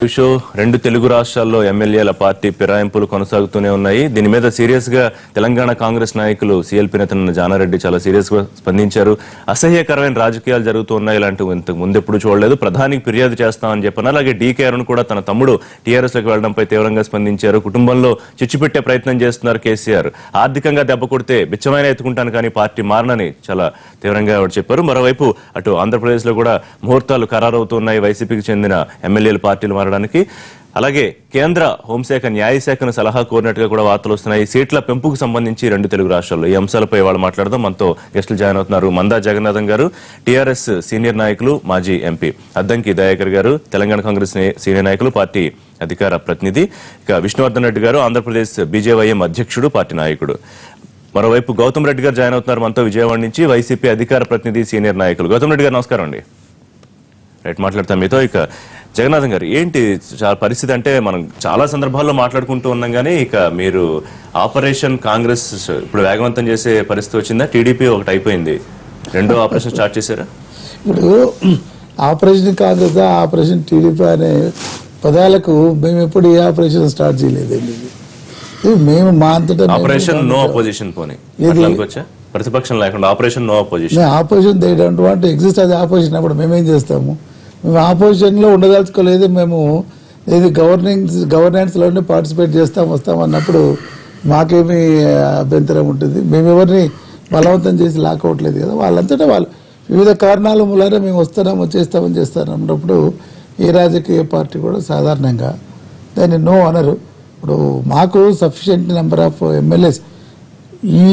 Show రెండు తెలుగు రాష్ట్రాల్లో ఎమ్మెల్యేల పార్టీ ఫిరాయింపులు కొనసాగుతూనే ఉన్నాయి దీని మీద సీరియస్ గా తెలంగాణ కాంగ్రెస్ నాయకులు సీఎల్పీ నేత జానారెడ్డి చాలా సీరియస్ గా స్పందించారు అసహ్యకరమైన రాజకీయాలు జరుగుతూ ఉన్నాయి ఇలాంటివి ఇంతకు ముందు ఎప్పుడు చూడలేదు ప్రధానికి ఫిర్యాదు చేస్తామని చెప్పిన అలాగే డీకే అరుణ్ కూడా తన తమ్ముడు టీఆర్ఎస్ లోకి వెళ్లడంపై తీవ్రంగా స్పందించారు కుటుంబంలో చిచ్చు పెట్టే ప్రయత్నం చేస్తున్నారు కేసీఆర్ ఆర్థికంగా దెబ్బ కొడితే బిచ్చమైన ఎత్తుకుంటాను కానీ పార్టీ మారనని చాలా తీవ్రంగా ఆవిడ చెప్పారు మరోవైపు అటు ఆంధ్రప్రదేశ్ లో కూడా ముహూర్తాలు ఖరారవుతున్నాయి వైసీపీకి చెందిన ఎమ్మెల్యేల పార్టీలు మారడానికి అలాగే కేంద్ర హోంశాఖ న్యాయశాఖను సలహా కోరినట్టుగా కూడా వార్తలు వస్తున్నాయి సీట్ల పెంపుకు సంబంధించి రెండు తెలుగు రాష్ట్రాల్లో ఈ అంశాలపై వాళ్ళు మాట్లాడదాం మనతో గెస్టులు జాయిన్ అవుతున్నారు మందా జగన్నాథం గారు టీఆర్ఎస్ సీనియర్ నాయకులు మాజీ ఎంపీ అద్దంకి దయాకర్ గారు తెలంగాణ కాంగ్రెస్ నే- సీనియర్ నాయకులు పార్టీ అధికార ప్రతినిధి ఇక విష్ణువర్ధన్ రెడ్డి గారు ఆంధ్రప్రదేశ్ బీజేవైఎం అధ్యక్షుడు పార్టీ నాయకుడు మరోవైపు గౌతమ్ రెడ్డి గారు జాయిన్ అవుతున్నారు మనతో విజయవాడ నుంచి వైసీపీ అధికార ప్రతినిధి సీనియర్ నాయకులు గౌతమ్ రెడ్డి గారు నమస్కారం అండి రైట్ మాట్లాడతాం మీతో ఇక జగన్నాథం గారు ఏంటి చాలా పరిస్థితి అంటే మనం చాలా సందర్భాల్లో మాట్లాడుకుంటూ ఉన్నాం కానీ ఇక మీరు ఆపరేషన్ కాంగ్రెస్ ఇప్పుడు వేగవంతం చేసే పరిస్థితి వచ్చిందా టీడీపీ ఒకటి అయిపోయింది రెండో ఆపరేషన్ స్టార్ట్ చేశారా ఇప్పుడు ఆపరేషన్ కాంగ్రెస్ ఆపరేషన్ టీడీపీ అనే పదాలకు మేము ఎప్పుడు ఏ ఆపరేషన్ స్టార్ట్ చేయలేదండి ఇది. ఇది మేము మా అంతటా మేము ఆపరేషన్ నో అపోజిషన్ పోనీ అట్లా అనుకోవచ్చా ప్రతిపక్షం లేకుండా ఆపరేషన్ నో అపోజిషన్ మేము opposition they don't want exist అది ఆపోజిషన్ అప్పుడు మేమేం చేస్తాము మేము ఆపోజిషన్ లో ఉండదలుచుకోలేదు మేము ఇది గవర్నింగ్ గవర్నెన్స్ లోనే పార్టిసిపేట్ చేస్తాం వస్తాం అన్నప్పుడు మాకేమి అభ్యంతరం ఉంటుంది మేము ఎవరిని బలవంతం చేసి లాక్కోవట్లేదు కదా వాళ్ళంతటా వాళ్ళు వివిధ కారణాల మూలాన మేము వస్తున్నాం వచ్చేస్తామని చేస్తాం అన్నప్పుడు ఏ రాజకీయ పార్టీ కూడా సాధారణంగా దాన్ని నో అనరు ఇప్పుడు మాకు సఫిషియెంట్ నెంబర్ ఆఫ్ ఎమ్మెల్యేస్ ఈ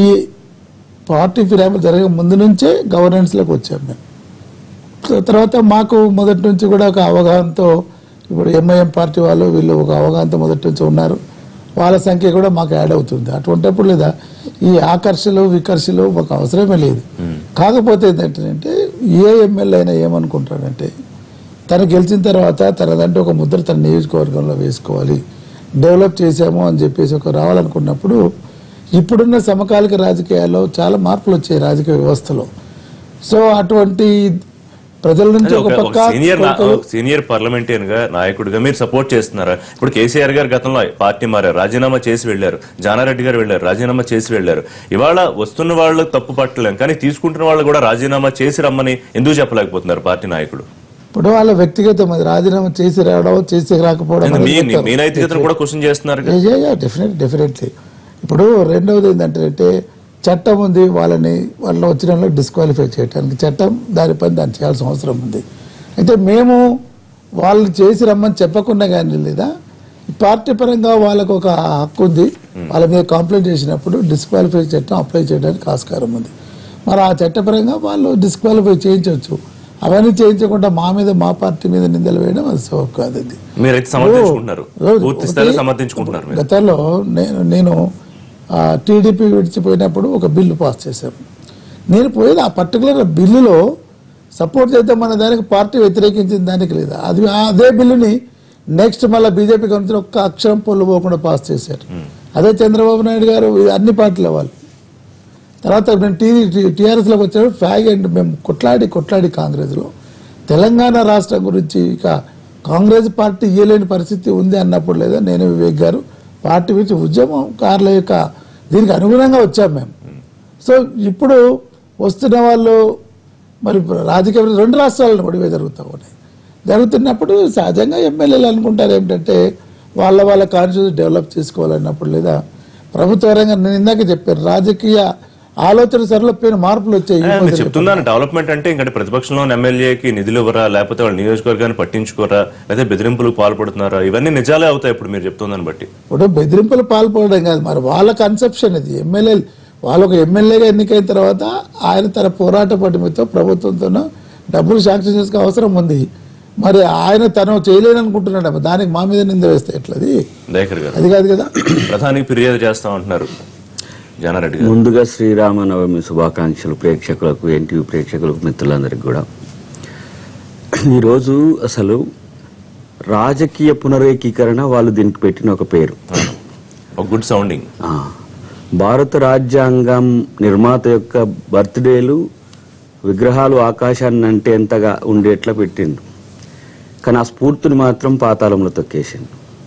పార్టీ ఫిరాయింపులు జరగక ముందు నుంచే గవర్నెన్స్లోకి వచ్చాం మేము సో తర్వాత మాకు మొదటి నుంచి కూడా ఒక అవగాహనతో ఇప్పుడు ఎంఐఎం పార్టీ వాళ్ళు వీళ్ళు ఒక అవగాహనతో మొదటి నుంచి ఉన్నారు వాళ్ళ సంఖ్య కూడా మాకు యాడ్ అవుతుంది అటువంటిప్పుడు లేదా ఈ ఆకర్షలు వికర్షలు మాకు అవసరమే లేదు కాకపోతే ఏంటంటే ఏ ఎమ్మెల్యే అయినా ఏమనుకుంటాడంటే తను గెలిచిన తర్వాత తనదంటే ఒక ముద్ర తన నియోజకవర్గంలో వేసుకోవాలి డెవలప్ చేశాము అని చెప్పేసి ఒక రావాలనుకున్నప్పుడు ఇప్పుడున్న సమకాలిక రాజకీయాల్లో చాలా మార్పులు వచ్చాయి రాజకీయ వ్యవస్థలో సో అటువంటి ప్రజల నుంచి ఒక ఒక పక్క సీనియర్ కోరికలు సీనియర్ పార్లమెంటేరియన్ గా నాయకుడిగా మీరు సపోర్ట్ చేస్తున్నారా ఇప్పుడు కేసీఆర్ గారు గతంలో పార్టీ మారారు రాజీనామా చేసి వెళ్లారు జానారెడ్డి గారు వెళ్లారు రాజీనామా చేసి వెళ్లారు ఇవాళ వస్తున్న వాళ్ళు తప్పు పట్టలేం కానీ తీసుకుంటున్న వాళ్ళు కూడా రాజీనామా చేసి రమ్మని ఎందుకు చెప్పలేకపోతున్నారు పార్టీ నాయకుడు ఇప్పుడు వాళ్ళ వ్యక్తిగతం అది రాజీనామా చేసి రావడం చేసి రాకపోవడం మీ అనేది మీ నైతికతను కూడా క్వశ్చన్ చేస్తున్నారు డెఫినెట్ డెఫినెట్లీ ఇప్పుడు రెండవది ఏంటంటే చట్టం ఉంది వాళ్ళని వాళ్ళ వచ్చిన వాళ్ళని డిస్క్వాలిఫై చేయడానికి చట్టం దానిపైన దాన్ని చేయాల్సిన అవసరం ఉంది అయితే మేము వాళ్ళు చేసి రమ్మని చెప్పకుండా కానీ లేదా ఈ పార్టీ పరంగా వాళ్ళకు ఒక హక్కు ఉంది వాళ్ళ మీద కంప్లైంట్ చేసినప్పుడు డిస్క్వాలిఫై చట్టం అప్లై చేయడానికి ఆస్కారం ఉంది మరి ఆ చట్టపరంగా వాళ్ళు డిస్క్వాలిఫై చేయించవచ్చు అవన్నీ చేయించకుండా మా మీద మా పార్టీ మీద నిందలు వేయడం అది సబబు కాదు అది మీరైతే సమర్థించుకుంటున్నారు రోజు పూర్తి స్థాయిలో ఒకటి- సమర్థించుకుంటున్నారు మీరు గతంలో నేను నేను టీడీపీ విడిచిపోయినప్పుడు ఒక బిల్లు పాస్ చేశాను నేను పోయేది ఆ పర్టికులర్ బిల్లులో సపోర్ట్ చేద్దామన్న దానికి పార్టీ వ్యతిరేకించిన దానికి లేదా అది అదే బిల్లుని నెక్స్ట్ మళ్ళీ బీజేపీ గవర్నమెంట్ ఒక్క అక్షరం పొల్లు పోకుండా పాస్ చేశారు అదే చంద్రబాబు నాయుడు గారు ఇది అన్ని పార్టీల వాళ్ళు తర్వాత మేము టీ టీఆర్ఎస్లోకి వచ్చాడు ఫ్యాగ్ అండ్ మేము కొట్లాడి కొట్లాడి కాంగ్రెస్లో తెలంగాణ రాష్ట్రం గురించి ఇక కాంగ్రెస్ పార్టీ ఇయ్యలేని పరిస్థితి ఉంది అన్నప్పుడు లేదా నేను వివేక్ గారు పార్టీ గురించి ఉద్యమం కార్ల యొక్క దీనికి అనుగుణంగా వచ్చాం మేము సో ఇప్పుడు వస్తున్న వాళ్ళు మరి రాజకీయ రెండు రాష్ట్రాలను పడివే జరుగుతూ ఉన్నాయి జరుగుతున్నప్పుడు సహజంగా ఎమ్మెల్యేలు అనుకుంటారు ఏమిటంటే వాళ్ళ వాళ్ళ కాన్స్టిట్యూన్స్ డెవలప్ చేసుకోవాలన్నప్పుడు లేదా ప్రభుత్వ రంగం నేను ఇందాక చెప్పాను రాజకీయ ఆలోచన సరళపోయిన మార్పులు వచ్చాయి ఈ నేను మధ్య చెప్తున్నాను డెవలప్మెంట్ అంటే ఇంకా ప్రతిపక్షంలో ఉన్న ఎమ్మెల్యేకి నిధులు ఇవ్వరా లేకపోతే వాళ్ళ నియోజకవర్గాన్ని పట్టించుకోరా లేదా బెదిరింపులకు పాల్పడుతున్నారా ఇవన్నీ నిజాలే అవుతాయి ఇప్పుడు మీరు చెప్తుందని బట్టి ఇప్పుడు బెదిరింపులు పాల్పడడం కాదు మరి వాళ్ళ కన్సెప్షన్ ఇది ఎమ్మెల్యే వాళ్ళు ఒక ఎమ్మెల్యేగా ఎన్నికైన తర్వాత ఆయన తన పోరాట పటిమతో ప్రభుత్వంతో డబ్బులు శాంక్షన్ చేసుకునే అవసరం ఉంది మరి ఆయన తను చేయలేని అనుకుంటున్నాడు దానికి మా మీద నింద వేస్తే ఎట్లది దయాకర్ గారు అది కాదు కదా ప్రధానికి ఫిర్యాదు చేస్తామంటున్నారు జానారెడ్డి గారు ముందుగా శ్రీరామనవమి శుభాకాంక్షలు ప్రేక్షకులకు ఎన్టీవీ ప్రేక్షకులకు మిత్రులందరికీ కూడా ఈరోజు అసలు రాజకీయ పునరేకీకరణ వాళ్ళు దీనికి పెట్టిన ఒక పేరు ఒక గుడ్ సౌండింగ్ ఆ, భారత రాజ్యాంగం నిర్మాత యొక్క బర్త్డేలు విగ్రహాలు ఆకాశాన్ని అంటేంతగా ఉండేట్లా పెట్టిండు కానీ ఆ స్ఫూర్తిని మాత్రం పాతాళంలో తొక్కేసింది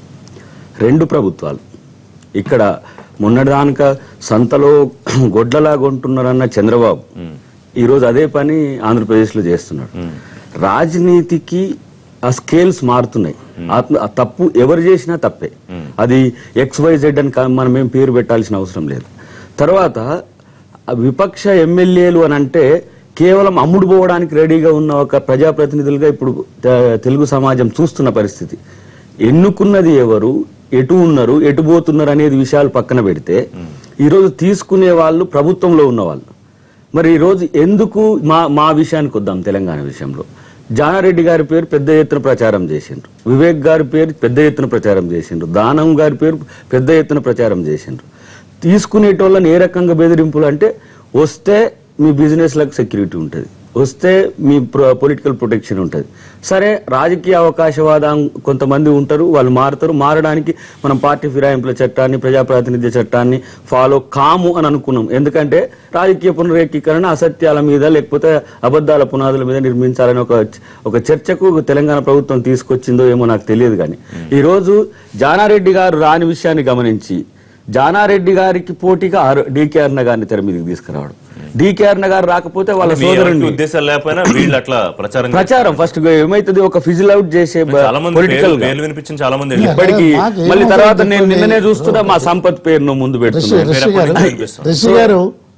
రెండు ప్రభుత్వాలు ఇక్కడ మొన్నటిదానిక సంతలో గొడ్లలా కొంటున్నారన్న చంద్రబాబు ఈరోజు అదే పని ఆంధ్రప్రదేశ్లో చేస్తున్నాడు రాజనీతికి ఆ స్కేల్స్ మారుతున్నాయి ఆత్మ- ఆ తప్పు ఎవరు చేసినా తప్పే అది ఎక్స్ వై జెడ్ అని కా- మనం ఏం పేరు పెట్టాల్సిన అవసరం లేదు తర్వాత ఆ విపక్ష ఎమ్మెల్యేలు అని అంటే కేవలం అమ్ముడు పోవడానికి రెడీగా ఉన్న ఒక ప్రజాప్రతినిధులుగా ఇప్పుడు తె- తెలుగు సమాజం చూస్తున్న పరిస్థితి ఎన్నుకున్నది ఎవరు ఎటు ఉన్నారు ఎటు పోతున్నారు అనేది విషయాలు పక్కన పెడితే ఈరోజు తీసుకునే వాళ్ళు ప్రభుత్వంలో ఉన్న వాళ్ళు మరి ఈరోజు ఎందుకు మా మా విషయానికి వద్దాం తెలంగాణ విషయంలో జానారెడ్డి గారి పేరు పెద్ద ఎత్తున ప్రచారం చేసిండ్రు వివేక్ గారి పేరు పెద్ద ఎత్తున ప్రచారం చేసిండ్రు దానం గారి పేరు పెద్ద ఎత్తున ప్రచారం చేసిండ్రు తీసుకునేటోళ్ళని ఏ రకంగా బెదిరింపులు అంటే వస్తే మీ బిజినెస్లకు సెక్యూరిటీ ఉంటుంది వస్తే మీ పొలిటికల్ ప్రొటెక్షన్ ఉంటుంది సరే రాజకీయ అవకాశవాదం కొంతమంది ఉంటారు వాళ్ళు మారుతారు మారడానికి మనం పార్టీ ఫిరాయింపుల చట్టాన్ని ప్రజాప్రాతినిధ్య చట్టాన్ని ఫాలో కాము అని అనుకున్నాం ఎందుకంటే రాజకీయ పునరేకీకరణ అసత్యాల మీద లేకపోతే అబద్ధాల పునాదుల మీద నిర్మించాలని ఒక ఒక చర్చకు తెలంగాణ ప్రభుత్వం తీసుకొచ్చిందో ఏమో నాకు తెలియదు కానీ ఈరోజు జానారెడ్డి గారు రాని విషయాన్ని గమనించి జానారెడ్డి గారికి పోటీగా ఆర్- డికే అర్ణ గారిని తెర మీదకి తీసుకురావడం డికే అర్ణ గారు రాకపోతే వాళ్ళ మీ ఎవరికి సోదరుని ఉద్దేశాలు లేకపోయినా వీళ్ళు అట్లా ప్రచారం ప్రచారం ఫస్ట్ ఏమైతుంది ఒక ఫిజిల్ అవుట్ చేసే చాలా మంది పొలిటికల్ పేర్లు- పేర్లు వినిపించిన చాలా మంది వెళ్ళారు. ఇప్పటికి మాకేం మళ్ళీ తర్వాత అవసరం నేను చెప్పండి. నిన్ననే చూస్తున్నా మా సంపత్ పేరును ముందు రిషి పెడుతున్నాను రిషి గారు ఎప్పటికీ కనిపిస్తుంది. రిషి గారు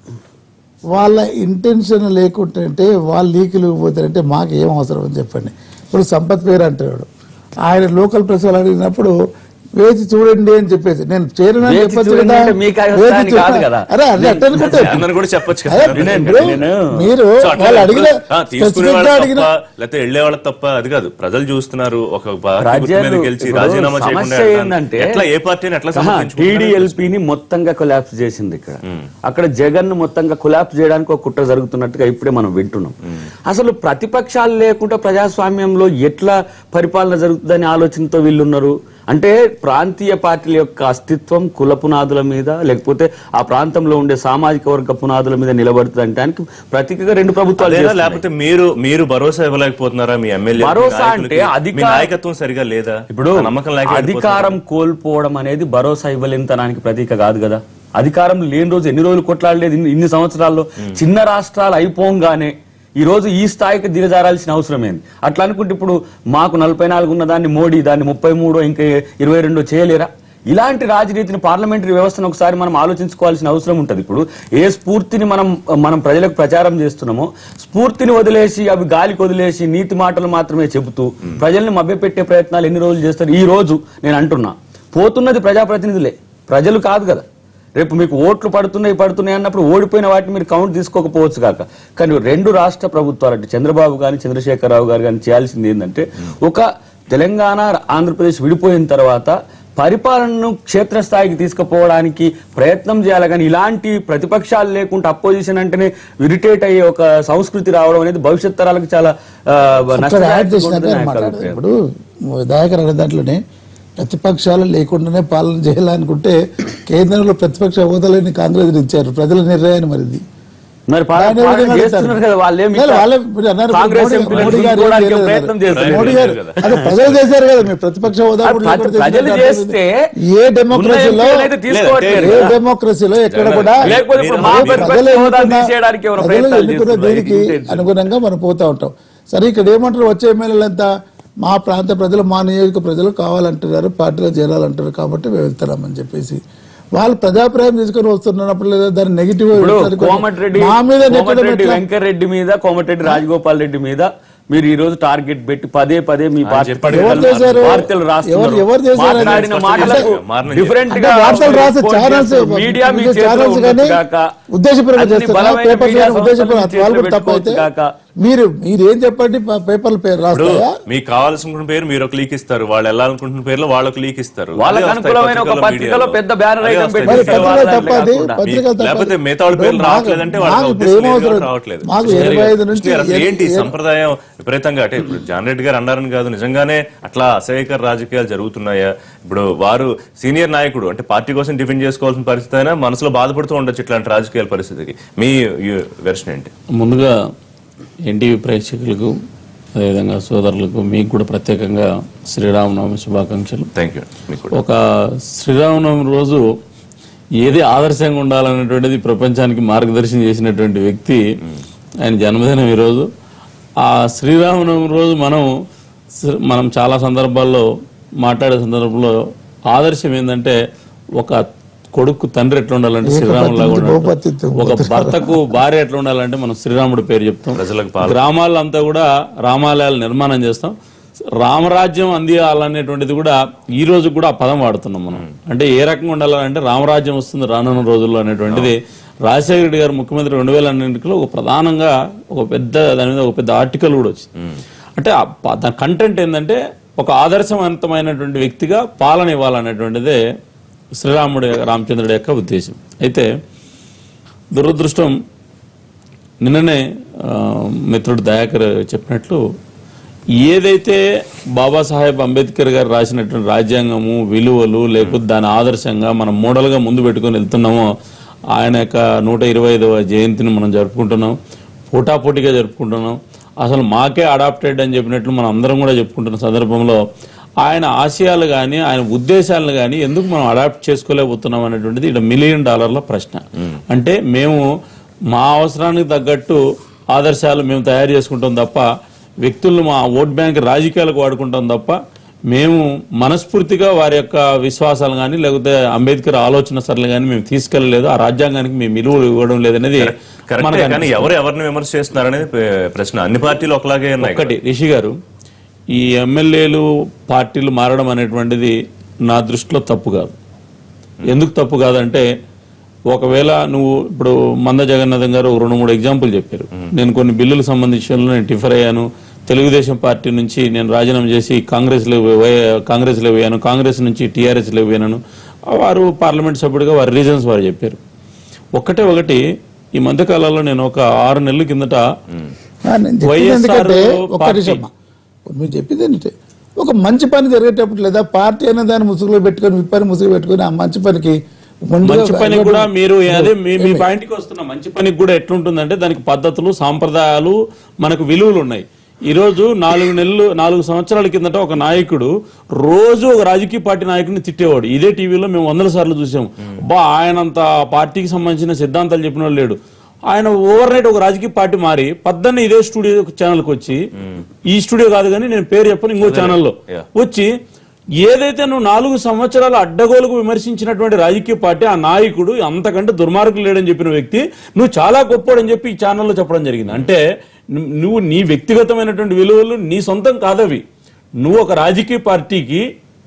వాళ్ళ ఇంటెన్షన్ లేకుంటే వాళ్ళు లీకులు పోతారంటే మాకు ఏం అవసరం అని చెప్పండి ఇప్పుడు సంపత్ పేరు అంటాడు ఆయన లోకల్ ప్రెస్ వాళ్ళు అడిగినప్పుడు వేచి చూడండి అని చెప్పేసి నేను చేరిన వేచి చూడండి అంటే మీకు అభిప్రాయం కాదు కదా. అరే అదే అట్ట అనుకుంటే అందరూ కూడా చెప్పొచ్చు అదే, కదా వినండి, ఇప్పుడు నేను- మీరు సో అట్లా వాళ్ళు అడిగిన ఆ, తీసుకునే specific వాళ్ళ గా తప్ప అడిగిన లేకపోతే వెళ్ళే వాళ్ళ తప్ప అది కాదు ప్రజలు చూస్తున్నారు ఒక పార్టీ గుర్తు రాజ్యాలు మీద గెలిచి ఇప్పుడు రాజీనామా చేయకుండా సమస్య వెళ్ళడానికి. ఏంటంటే ఎట్లా ఏ పార్టీని ఎట్లా సమర్థించుకుంటున్నారు? టీడీఎల్పీని మొత్తంగా కొలాప్స్ చేసింది ఇక్కడ అక్కడ జగన్ ను మొత్తంగా కొలాప్స్ చేయడానికి ఒక కుట్ర జరుగుతున్నట్టుగా ఇప్పుడే మనం వింటున్నాం అసలు ప్రతిపక్షాలు లేకుండా ప్రజాస్వామ్యంలో ఎట్లా పరిపాలన జరుగుతుందని ఆలోచనతో వీళ్ళున్నారు అంటే ప్రాంతీయ పార్టీల యొక్క అస్తిత్వం కుల పునాదుల మీద లేకపోతే ఆ ప్రాంతంలో ఉండే సామాజిక వర్గ పునాదుల మీద నిలబడుతుంది అంటే ప్రతీకగా రెండు ప్రభుత్వాలు అదేనా చేస్తున్నాయి. లేకపోతే మీరు మీరు భరోసా ఇవ్వలేకపోతున్నారా మీ ఎమ్మెల్యే భరోసా మీ అంటే నాయకులకి? అధికార- మీ నాయకత్వం సరిగా లేదా ఇప్పుడు ఆ నమ్మకం లేక అధికారం కోల్పోవడం అనేది భరోసా ఇవ్వలేనితనానికి ప్రతీక కాదు కదా అధికారం లేని రోజు ఎన్ని రోజులు కొట్లాడలేదు ఇన్ని- ఇన్ని సంవత్సరాల్లో చిన్న రాష్ట్రాలు అయిపోగానే ఈ రోజు ఈ స్థాయికి దిగజారాల్సిన అవసరం ఏంది అట్లా అనుకుంటే ఇప్పుడు మాకు నలభై నాలుగు ఉన్న దాన్ని మోడీ దాన్ని ముప్పై మూడో ఇంకా ఇరవై రెండో చేయలేరా ఇలాంటి రాజనీతిని పార్లమెంటరీ వ్యవస్థను ఒకసారి మనం ఆలోచించుకోవాల్సిన అవసరం ఉంటుంది ఇప్పుడు ఏ స్ఫూర్తిని మనం మనం ప్రజలకు ప్రచారం చేస్తున్నామో స్ఫూర్తిని వదిలేసి అవి గాలికి వదిలేసి నీతి మాటలు మాత్రమే చెబుతూ ప్రజల్ని మభ్యపెట్టే ప్రయత్నాలు ఎన్ని రోజులు చేస్తారు ఈ రోజు నేను అంటున్నా పోతున్నది ప్రజాప్రతినిధులే ప్రజలు కాదు కదా రేపు మీకు ఓట్లు పడుతున్నాయి పడుతున్నాయి అన్నప్పుడు ఓడిపోయిన వాటిని మీరు కౌంట్ తీసుకోకపోవచ్చు కాక కానీ రెండు రాష్ట్ర ప్రభుత్వాలు అంటే చంద్రబాబు గాని చంద్రశేఖరరావు గారు కానీ చేయాల్సింది ఏంటంటే ఒక తెలంగాణ ఆంధ్రప్రదేశ్ విడిపోయిన తర్వాత పరిపాలనను క్షేత్రస్థాయికి తీసుకుపోవడానికి ప్రయత్నం చేయాలి కానీ ఇలాంటి ప్రతిపక్షాలు లేకుండా అపోజిషన్ అంటేనే ఇరిటేట్ అయ్యే ఒక సంస్కృతి రావడం అనేది భవిష్యత్ తరాలకు చాలా ఆ, ఇక్కడ యాడ్ నష్టదాయకంగా చేసినాక ఉంటుందని నా యొక్క మాట్లాడదు అభిప్రాయం. ఇప్పుడు దయాకర్ అనే దాంట్లోనే ప్రతిపక్షాలు లేకుండానే పాలన చేయాలనుకుంటే కేంద్రంలో ప్రతిపక్ష హోదాలని కాంగ్రెస్ ఇచ్చారు ప్రజల నిర్ణయాన్ని మరిది మరి పాలన దాన్ని ఏ పాలన విధంగా చేస్తున్నారు కదా వాళ్ళేం లేదు, వాళ్ళే మీరు అన్నారు కాంగ్రెస్ మోడీ- ఎంపీలను మోడీ గారు ఏం చూసుకోవడానికి చేయలేదు ప్రయత్నం కదా. చేస్తున్నారు. మోడీ గారు అదే ప్రజలు చేశారు కదా మీరు ప్రతిపక్ష హోదా అది కూడా లేకుండా ప్రజలు చేసినట్టు చేస్తే ఏ డెమోక్రసీలో ఉన్న ఎంపీలనైతే తీసుకోవట్లేదు ఏ కదా. డెమోక్రసీలో ఎక్కడ కూడా లేకపోతే ఇప్పుడు మా ప్రజలు ప్రతిపక్ష హోదా ఎన్నుకున్న- తీసేయడానికి ఎవరో ప్రజలు ప్రయత్నాలు ఎన్నుకున్న చేస్తున్నారు. దీనికి ఇది intention. అనుగుణంగా మనం పోతా ఉంటాం సరే ఇక్కడ ఏమంటారు వచ్చే ఎమ్మెల్యేలంతా మా ప్రాంత ప్రజలు మా నియోజక ప్రజలు కావాలంటున్నారు పార్టీలో చేరాలంటారు కాబట్టి మేము వెళ్తున్నామని చెప్పేసి వాళ్ళు ప్రజాప్రాయం తీసుకొని వస్తున్నప్పుడు లేదా దాన్ని నెగిటివ్ ఇప్పుడు కోమటిరెడ్డి మా మీద నెట్టడం కోమటిరెడ్డి ఎట్లా? వెంకరెడ్డి మీద కోమటిరెడ్డి రాజగోపాల్ రెడ్డి మీద మీరు ఈ రోజు టార్గెట్ పెట్టి పదే పదే మీ పార్టీ చెప్పాడు ఎవరు చేశారు? వార్తలు రాస్తున్నారు ఎవరు- ఎవరు చేశారు? మాట్లాడిన అంటే మాటలకు మారని డిఫరెంట్ అంటే గా వార్తలు రాసే ఛానల్స్ మీడియా మీ మీడియా చేతిలో ఛానల్స్ కానీ ఉండొచ్చు గాక, ఉద్దేశపూర్వకంగా అన్ని చేస్తున్నా బలమైన పేపర్స్ మీడియా కానీ ఉద్దేశపూర్వకంగా సంస్థలు వాళ్ళు కూడా చేతిలో తప్పు అయితే పెట్టుకోవచ్చు గాక. మీరు మీరు ఏం చెప్పండి ప- పేపర్ల పేరు ఇప్పుడు రాస్తాయా మీకు కావాల్సిన పేరు మీరు ఒక లీక్ ఇస్తారు వాళ్ళు వెళ్ళాలనుకుంటున్న పేర్లు వాళ్ళకు లీక్ ఇస్తారు వాళ్ళకి అదే వస్తాయి అనుకూలమైన ఒక పత్రికల్లో, పత్రికలో మీడియాలో. పెద్ద బ్యానర్ అదే ఐటమ్ వస్తాయి పెట్టి మరి పత్రికల్లో. పత్రికలు వాళ్ళ తప్పది కాకుండా. పత్రికలు తప్పది లేకపోతే మిగతా వాళ్ళ పేర్లు మాకు- రావట్లేదంటే వాళ్ళ మాకు ఇప్పుడు ఉద్దేశం ఏం అవసరం లేదు, రావట్లేదు మాకు కృష్ణ ఇరవై గారు, ఐదు నుంచి కృష్ణ గారు, అసలు ఏ- ఏంటి ఏ- సంప్రదాయం విపరీతంగా అంటే ఇప్పుడు జాన్ రెడ్డి గారు అన్నారని కాదు నిజంగానే అట్లా అసహ్యకర రాజకీయాలు జరుగుతున్నాయా ఇప్పుడు వారు సీనియర్ నాయకుడు అంటే పార్టీ కోసం డిఫెండ్ చేసుకోవాల్సిన పరిస్థితి అయినా మనసులో బాధపడుతూ ఉండొచ్చు ఇట్లాంటి రాజకీయాల పరిస్థితికి మీ వెర్షన్ ఏంటి ముందుగా ఎన్టీవీ ప్రేక్షకులకు అదేవిధంగా సోదరులకు మీకు కూడా ప్రత్యేకంగా శ్రీరామనవమి శుభాకాంక్షలు థ్యాంక్ యూ మీకు కూడా ఒక శ్రీరామనవమి రోజు ఏది ఆదర్శంగా ఉండాలనేటువంటిది ప్రపంచానికి మార్గదర్శనం చేసినటువంటి వ్యక్తి ఆయన జన్మదినం ఈరోజు ఆ శ్రీరామనవమి రోజు మనం శ్రీ- మనం చాలా సందర్భాల్లో మాట్లాడే సందర్భంలో ఆదర్శం ఏంటంటే ఒక కొడుకు తండ్రి ఎట్లా ఉండాలంటే శ్రీరాములాగా ఉండాలి బహుపతిత్వం. ఒక భర్తకు భార్య ఎట్లా ఉండాలంటే మనం శ్రీరాముడి పేరు చెప్తాం ప్రజలకు పాలన గ్రామాల్లో అంతా కూడా రామాలయాలు నిర్మాణం చేస్తాం రామరాజ్యం అందియాలనేటువంటిది కూడా ఈ రోజు కూడా ఆ పదం వాడుతున్నాం మనం అంటే ఏ రకంగా ఉండాలంటే రామరాజ్యం వస్తుంది రానున్న రోజుల్లో అనేటువంటిది రాజశేఖర రెడ్డి గారు ముఖ్యమంత్రి రెండు వేల ఎన్నికలో ఒక ప్రధానంగా ఒక పెద్ద దాని మీద ఒక పెద్ద ఆర్టికల్ కూడా వచ్చింది అంటే ఆ ప- దాని కంటెంట్ ఏంటంటే ఒక ఆదర్శవంతమైనటువంటి వ్యక్తిగా పాలన ఇవ్వాలనేటువంటిదే శ్రీరాముడి రామచంద్రుడి యొక్క ఉద్దేశం అయితే దురదృష్టం నిన్ననే ఆ, మిత్రుడు దయాకర్ చెప్పినట్లు ఏదైతే బాబాసాహెబ్ అంబేద్కర్ గారు రాసినటువంటి రాజ్యాంగము విలువలు లేకపోతే దాని ఆదర్శంగా మనం మోడల్గా ముందు పెట్టుకొని వెళ్తున్నామో ఆయన యొక్క నూట ఇరవై ఐదవ జయంతిని మనం జరుపుకుంటున్నాం పోటాపోటీగా జరుపుకుంటున్నాం అసలు మాకే అడాప్టెడ్ అని చెప్పినట్లు మనం అందరం కూడా చెప్పుకుంటున్న సందర్భంలో ఆయన ఆశయాలు కానీ ఆయన ఉద్దేశాలను కానీ ఎందుకు మనం అడాప్ట్ చేసుకోలేకపోతున్నాం అనేటువంటిది ఇక్కడ మిలియన్ డాలర్ల ప్రశ్న అంటే మేము మా అవసరానికి తగ్గట్టు ఆదర్శాలు మేము తయారు చేసుకుంటాం తప్ప వ్యక్తులను మా ఓట్ బ్యాంక్ రాజకీయాలకు వాడుకుంటాం తప్ప మేము మనస్ఫూర్తిగా వారి యొక్క విశ్వాసాలు కానీ లేకపోతే అంబేద్కర్ ఆలోచన సరళి కానీ మేము తీసుకెళ్ళలేదు ఆ రాజ్యాంగానికి మేము విలువ ఇవ్వడం లేదనేది కరెక్టే కానీ ఎవరు ఎవరిని విమర్శ చేస్తున్నారు అనేది ప్రశ్న అన్ని పార్టీలు ఒకలాగే ఉన్నాయి కదా. ఒకటి రిషి గారు ఈ ఎమ్మెల్యేలు పార్టీలు మారడం అనేటువంటిది నా దృష్టిలో తప్పు కాదు ఎందుకు తప్పు కాదంటే ఒకవేళ నువ్వు ఇప్పుడు మంద జగన్నాథం గారు ఒక రెండు మూడు ఎగ్జాంపుల్ చెప్పారు నేను కొన్ని బిల్లులకు సంబంధించిన నేను టిఫర్ అయ్యాను తెలుగుదేశం పార్టీ నుంచి నేను రాజీనామా చేసి కాంగ్రెస్లో వే- కాంగ్రెస్లో పోయాను కాంగ్రెస్ నుంచి టీఆర్ఎస్లో పోయాను వారు పార్లమెంట్ సభ్యుడిగా వారి రీజన్స్ వారు చెప్పారు ఒక్కటే ఒకటి ఈ మధ్య కాలంలో నేను ఒక ఆరు నెలల కిందట ఆ, నేను చెప్పింది వైఎస్ఆర్ ఎందుకంటే ఒక్క పార్టీ. నిమిషం మీరు చెప్పింది ఏంటంటే ఒక మంచి పని జరిగేటప్పుడు లేదా పార్టీ అనే దాన్ని ముసుగులో పెట్టుకొని మీ పని ముసుగు పెట్టుకొని ఆ మంచి పనికి ముందుగా మంచి పని కూడా మీరు అదే మీ మీ పాయింట్కి వస్తున్న మంచి పనికి కూడా ఎట్లుంటుందంటే దానికి పద్ధతులు సాంప్రదాయాలు మనకు విలువలు ఉన్నాయి ఈ రోజు నాలుగు నెలలు నాలుగు సంవత్సరాల కిందట ఒక నాయకుడు రోజు ఒక రాజకీయ పార్టీ నాయకుడిని తిట్టేవాడు ఇదే టీవీలో మేము వందల సార్లు చూసాం బా ఆయనంత పార్టీకి సంబంధించిన సిద్ధాంతాలు చెప్పిన వాడు లేడు ఆయన ఓవర్ నైట్ ఒక రాజకీయ పార్టీ మారి పద్దన్న ఇదే స్టూడియో ఛానల్కి వచ్చి ఈ స్టూడియో కాదు కానీ నేను పేరు చెప్పను ఇంకో ఛానల్లో Yeah. వచ్చి ఏదైతే నువ్వు నాలుగు సంవత్సరాలు అడ్డగోలుకు విమర్శించినటువంటి రాజకీయ పార్టీ ఆ నాయకుడు అంతకంటే దుర్మార్గులు లేడని చెప్పిన వ్యక్తి నువ్వు చాలా గొప్పోడని చెప్పి ఈ ఛానల్లో చెప్పడం జరిగింది అంటే ను- నువ్వు నీ వ్యక్తిగతమైనటువంటి విలువలు నీ సొంతం కాదవి నువ్వు ఒక రాజకీయ పార్టీకి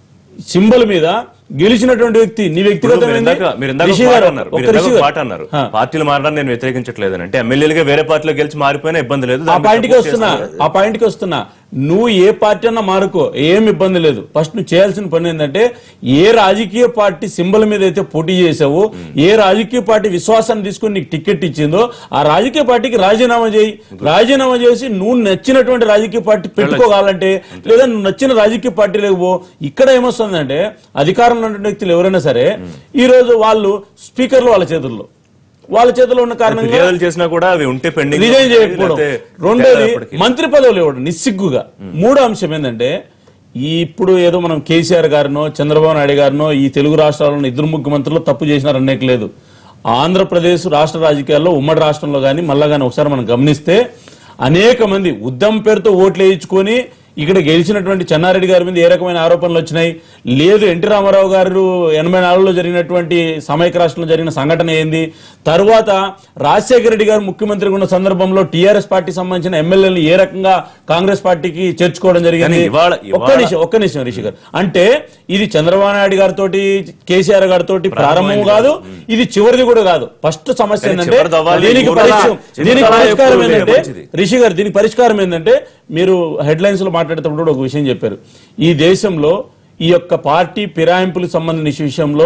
సింబల్ మీద గెలిచినటువంటి వ్యక్తి నీ ఇప్పుడు మీరు వ్యక్తిగతమైన ఇందాక మీరు ఇందాక ఒక మాట అన్నారు మీరు ఇందాక ఒక మాట అన్నారు పార్టీలు మారడం నేను వ్యతిరేకించట్లేదని అంటే ఎమ్మెల్యేలుగా వేరే పార్టీలో గెలిచి మారిపోయినా ఇబ్బంది లేదు ఆ దాన్ని పాయింట్కి support వస్తున్నా చేస్తున్నారు. ఆ పాయింట్కి వస్తున్నా నువ్వు ఏ పార్టీ అన్నా మారుకో ఏం ఇబ్బంది లేదు ఫస్ట్ నువ్వు చేయాల్సిన పని ఏంటంటే ఏ రాజకీయ పార్టీ సింబల్ మీద అయితే పోటీ చేసావో ఏ రాజకీయ పార్టీ విశ్వాసాన్ని తీసుకుని నీకు టికెట్ ఇచ్చిందో ఆ రాజకీయ పార్టీకి రాజీనామా చేయి రాజీనామా చేసి నువ్వు నచ్చినటువంటి రాజకీయ పార్టీ పెట్టుకోవాలంటే లేదా నువ్వు నచ్చిన రాజకీయ పార్టీ లేకపో ఇక్కడ ఏమొస్తుందంటే అధికారంలో ఉన్న వ్యక్తులు ఎవరైనా సరే ఈ రోజు వాళ్ళు స్పీకర్లు వాళ్ళ చేతుల్లో వాళ్ళ చేతిలో ఉన్న కారణంగా ఫిర్యాదులు చేసినా కూడా అవి ఉంటే పెండింగ్ రిజైన్ చేయకపోవడం రెండోది మంత్రి పదవులు ఇవ్వడం నిస్సిగ్గుగా మూడో అంశం ఏంటంటే ఈ ఇప్పుడు ఏదో మనం కేసీఆర్ గారినో చంద్రబాబు నాయుడు గారినో ఈ తెలుగు రాష్ట్రాల్లో ఇద్దరు ముఖ్యమంత్రులు తప్పు చేసినారు అనేక లేదు ఆంధ్రప్రదేశ్ రాష్ట్ర రాజకీయాల్లో ఉమ్మడి రాష్ట్రంలో కానీ మళ్ళా కానీ ఒకసారి మనం గమనిస్తే అనేక మంది ఉద్దం పేరుతో ఓట్లు వేయించుకొని ఇక్కడ గెలిచినటువంటి చెన్నారెడ్డి గారి మీద ఏ రకమైన ఆరోపణలు వచ్చినాయి లేదు ఎన్టీ రామారావు గారు ఎనభై నాలుగులో జరిగినటువంటి సమైక్య రాష్ట్రంలో జరిగిన సంఘటన ఏంది తరువాత రాజశేఖర రెడ్డి గారు ముఖ్యమంత్రిగా ఉన్న సందర్భంలో టీఆర్ఎస్ పార్టీ సంబంధించిన ఎమ్మెల్యేలు ఏ రకంగా కాంగ్రెస్ పార్టీకి చేర్చుకోవడం జరిగింది కానీ ఇవాళ- ఒక్క ఇవాళ- నిమిషం ఒక్క నిమిషం రిషి గారు అంటే ఇది చంద్రబాబు నాయుడు గారితో కేసీఆర్ గారితో ప్రారంభం కాదు ఇది చివరిది కూడా కాదు ఫస్ట్ సమస్య కానీ ఏంటంటే చివరిది అవ్వాలి, దీనికి మూడోది పరిష్కారం- చివరిది దీనికి అవ్వాలి, పరిష్కారం ఎప్పుడు ఏంటంటే మంచిది. రిషి గారు దీనికి పరిష్కారం ఏంటంటే మీరు హెడ్ లైన్స్ లో మాట్లాడేటప్పుడు కూడా ఒక విషయం చెప్పారు ఈ దేశంలో ఈ యొక్క పార్టీ ఫిరాయింపులకు సంబంధించిన విషయంలో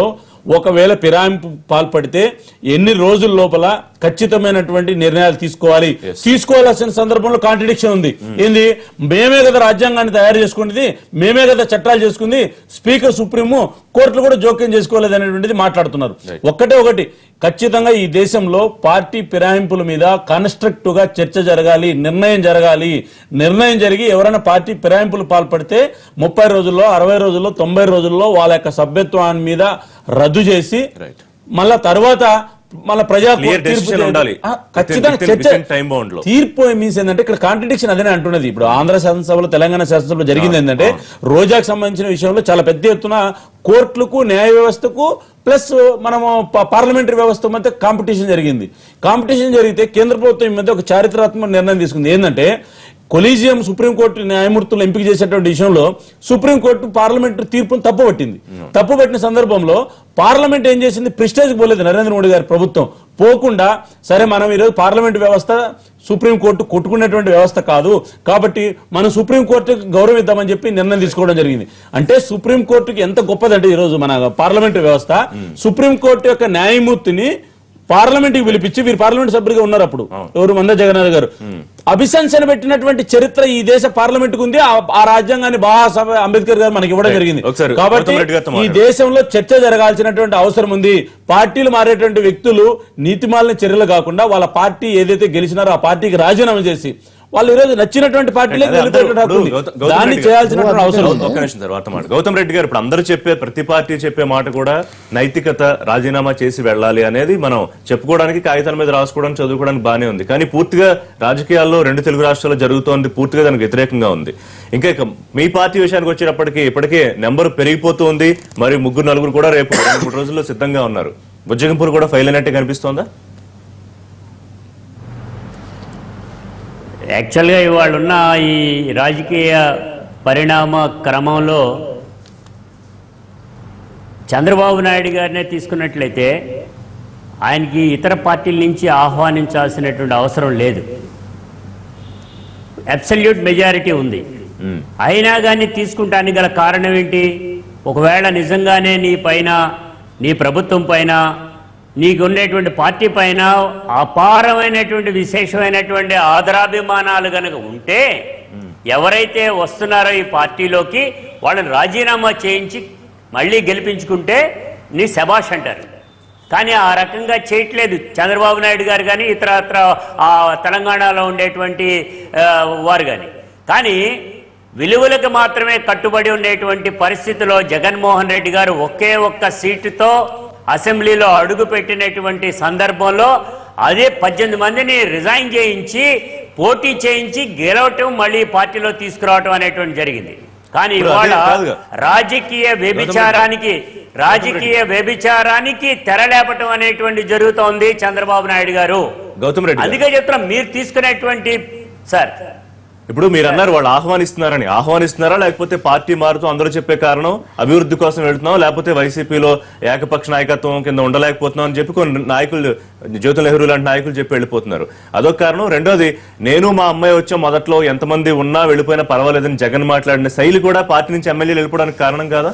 ఒకవేళ ఫిరాయింపు పాల్పడితే ఎన్ని రోజుల లోపల ఖచ్చితమైనటువంటి నిర్ణయాలు తీసుకోవాలి తీసుకోవాల్సిన సందర్భంలో కాంట్రడిక్షన్ ఉంది ఏంది మేమే కదా రాజ్యాంగాన్ని తయారు చేసుకున్నది మేమే కదా చట్టాలు చేసుకుంది స్పీకర్ సుప్రీము కోర్టులు కూడా జోక్యం చేసుకోలేదు అనేటువంటిది మాట్లాడుతున్నారు ఒక్కటే ఒకటి ఖచ్చితంగా ఈ దేశంలో పార్టీ ఫిరాయింపుల మీద కన్స్ట్రక్టివ్ గా చర్చ జరగాలి నిర్ణయం జరగాలి నిర్ణయం జరిగి ఎవరైనా పార్టీ ఫిరాయింపులు పాల్పడితే ముప్పై రోజుల్లో అరవై రోజుల్లో తొంభై రోజుల్లో వాళ్ళ యొక్క సభ్యత్వాన్ని మీద రద్దు చేసి Right. మళ్ళా తర్వాత మళ్ళా ప్రజా Clear తీర్పు decision చేయదు. ఉండాలి. ఆ, ఖచ్చితంగా Within- చర్చ within time bound లో. తీర్పు మీన్స్ ఏంటంటే ఇక్కడ కాంట్రడిక్షన్ అదేనే అంటున్నది ఇప్పుడు ఆంధ్ర శాసనసభలో తెలంగాణ శాసనసభలో జరిగింది ఏంటంటే రోజాకు సంబంధించిన విషయంలో చాలా పెద్ద ఎత్తున కోర్టులకు న్యాయ వ్యవస్థకు ప్లస్ మనము ప- పార్లమెంటరీ వ్యవస్థ మధ్య కాంపిటీషన్ జరిగింది కాంపిటీషన్ జరిగితే కేంద్ర ప్రభుత్వం ఈ మధ్య ఒక చారిత్రాత్మక నిర్ణయం తీసుకుంది ఏంటంటే కొలీజియం సుప్రీంకోర్టు న్యాయమూర్తులు ఎంపిక చేసేటువంటి విషయంలో సుప్రీంకోర్టు పార్లమెంట్ తీర్పును తప్పుపట్టింది తప్పుపట్టిన సందర్భంలో పార్లమెంట్ ఏం చేసింది ప్రిస్టేజ్ పోలేదు నరేంద్ర మోడీ గారి ప్రభుత్వం పోకుండా సరే మనం ఈరోజు పార్లమెంట్ వ్యవస్థ సుప్రీంకోర్టు కొట్టుకునేటువంటి వ్యవస్థ కాదు కాబట్టి మనం సుప్రీంకోర్టుకి గౌరవం ఇద్దామని చెప్పి నిర్ణయం తీసుకోవడం జరిగింది అంటే సుప్రీంకోర్టుకి ఎంత గొప్పదంటే ఈరోజు మన పార్లమెంటరీ వ్యవస్థ సుప్రీంకోర్టు యొక్క న్యాయమూర్తిని పార్లమెంట్ కి పిలిపించి వీరు పార్లమెంట్ సభ్యులుగా ఉన్నారు అప్పుడు ఎవరు మంద జగన్నాథ్ గారు అభిశంసన పెట్టినటువంటి చరిత్ర ఈ దేశ పార్లమెంట్ ఉంది ఆ- ఆ రాజ్యాంగాన్ని బాబాసాహెబ్ అంబేద్కర్ గారు మనకి ఇవ్వడం Right. జరిగింది ఒకసారి కాబట్టి గౌతమ్ రెడ్డి గారితో ఈ మాట్లాడండి. దేశంలో చర్చ జరగాల్సినటువంటి అవసరం ఉంది పార్టీలు మారేటువంటి వ్యక్తులు నీతిమాలిన చర్యలు కాకుండా వాళ్ళ పార్టీ ఏదైతే గెలిచినారో ఆ పార్టీకి రాజీనామా చేసి వాళ్ళు ఈ రోజు నచ్చినటువంటి పార్టీలకు అదే అందరూ వెళ్ళిపోయేటువంటి హక్కు ఇప్పుడు ఉంది. గౌతమ్- గౌతమ్ దాన్ని రెడ్డి గారు- చేయాల్సినటువంటి అవసరం ఉంది ఒక్క నిమిషం తర్వాత మాట గౌతమ్ రెడ్డి గారు ఇప్పుడు అందరూ చెప్పే ప్రతి పార్టీ చెప్పే మాట కూడా నైతికత రాజీనామా చేసి వెళ్ళాలి అనేది మనం చెప్పుకోవడానికి కాగితాల మీద రాసుకోవడానికి చదువుకోవడానికి బానే ఉంది కానీ పూర్తిగా రాజకీయాల్లో రెండు తెలుగు రాష్ట్రాల్లో జరుగుతోంది పూర్తిగా దానికి వ్యతిరేకంగా ఉంది ఇంకా ఇక మీ పార్టీ విషయానికి వచ్చేటప్పటికి ఇప్పటికే నెంబర్ పెరిగిపోతూ ఉంది మరి ముగ్గురు నలుగురు కూడా రేపు రెండు మూడు రోజుల్లో సిద్ధంగా ఉన్నారు బుజ్జగింపూర్ కూడా ఫైల్ అయినట్టే కనిపిస్తోందా యాక్చువల్గా ఇవాళ ఉన్న ఈ రాజకీయ పరిణామ క్రమంలో చంద్రబాబు నాయుడు గారినే తీసుకున్నట్లయితే ఆయనకి ఇతర పార్టీల నుంచి ఆహ్వానించాల్సినటువంటి అవసరం లేదు అబ్సల్యూట్ మెజారిటీ ఉంది అయినా కానీ తీసుకుంటానికి గల కారణం ఏంటి ఒకవేళ నిజంగానే నీ పైన నీ ప్రభుత్వం పైన నీకు ఉండేటువంటి పార్టీ పైన అపారమైనటువంటి విశేషమైనటువంటి ఆదరాభిమానాలు గనక ఉంటే ఎవరైతే వస్తున్నారో ఈ పార్టీలోకి వాళ్ళని రాజీనామా చేయించి మళ్ళీ గెలిపించుకుంటే నీ శబాష్ అంటారు కానీ ఆ రకంగా చేయట్లేదు చంద్రబాబు నాయుడు గారు కానీ ఇతర ఇతర ఆ తెలంగాణలో ఉండేటువంటి ఆ, వారు కానీ కానీ విలువలకు మాత్రమే కట్టుబడి ఉండేటువంటి పరిస్థితిలో జగన్మోహన్ రెడ్డి గారు ఒకే ఒక్క సీటుతో అసెంబ్లీలో అడుగు పెట్టినటువంటి సందర్భంలో అదే పద్దెనిమిది మందిని రిజైన్ చేయించి పోటీ చేయించి గెలవటం మళ్ళీ పార్టీలో తీసుకురావటం అనేటువంటి జరిగింది కానీ ఇప్పుడు అదే ఇవాళ కాదుగా. రాజకీయ వ్యభిచారానికి రాజకీయ వ్యభిచారానికి తెరలేపటం అనేటువంటి జరుగుతోంది చంద్రబాబు నాయుడు గారు గౌతమ్ రెడ్డి గారు. అందుకే చెప్తున్నాం మీరు తీసుకునేటువంటి సార్ ఇప్పుడు మీరు అన్నారు వాళ్ళు ఆహ్వానిస్తున్నారని ఆహ్వానిస్తున్నారా లేకపోతే పార్టీ మారుతూ అందరూ చెప్పే కారణం అభివృద్ధి కోసం వెళ్తున్నాం లేకపోతే వైసీపీలో ఏకపక్ష నాయకత్వం కింద ఉండలేకపోతున్నాం అని చెప్పి కొన్ని నాయకులు జ్యోతి నెహ్రూ లాంటి నాయకులు చెప్పి వెళ్ళిపోతున్నారు అదొక కారణం రెండోది నేను మా అమ్మాయి వచ్చాం మొదట్లో ఎంతమంది ఉన్నా వెళ్ళిపోయినా పర్వాలేదని జగన్ మాట్లాడిన శైలి కూడా పార్టీ నుంచి ఎమ్మెల్యేలు వెళ్ళిపోవడానికి కారణం కాదా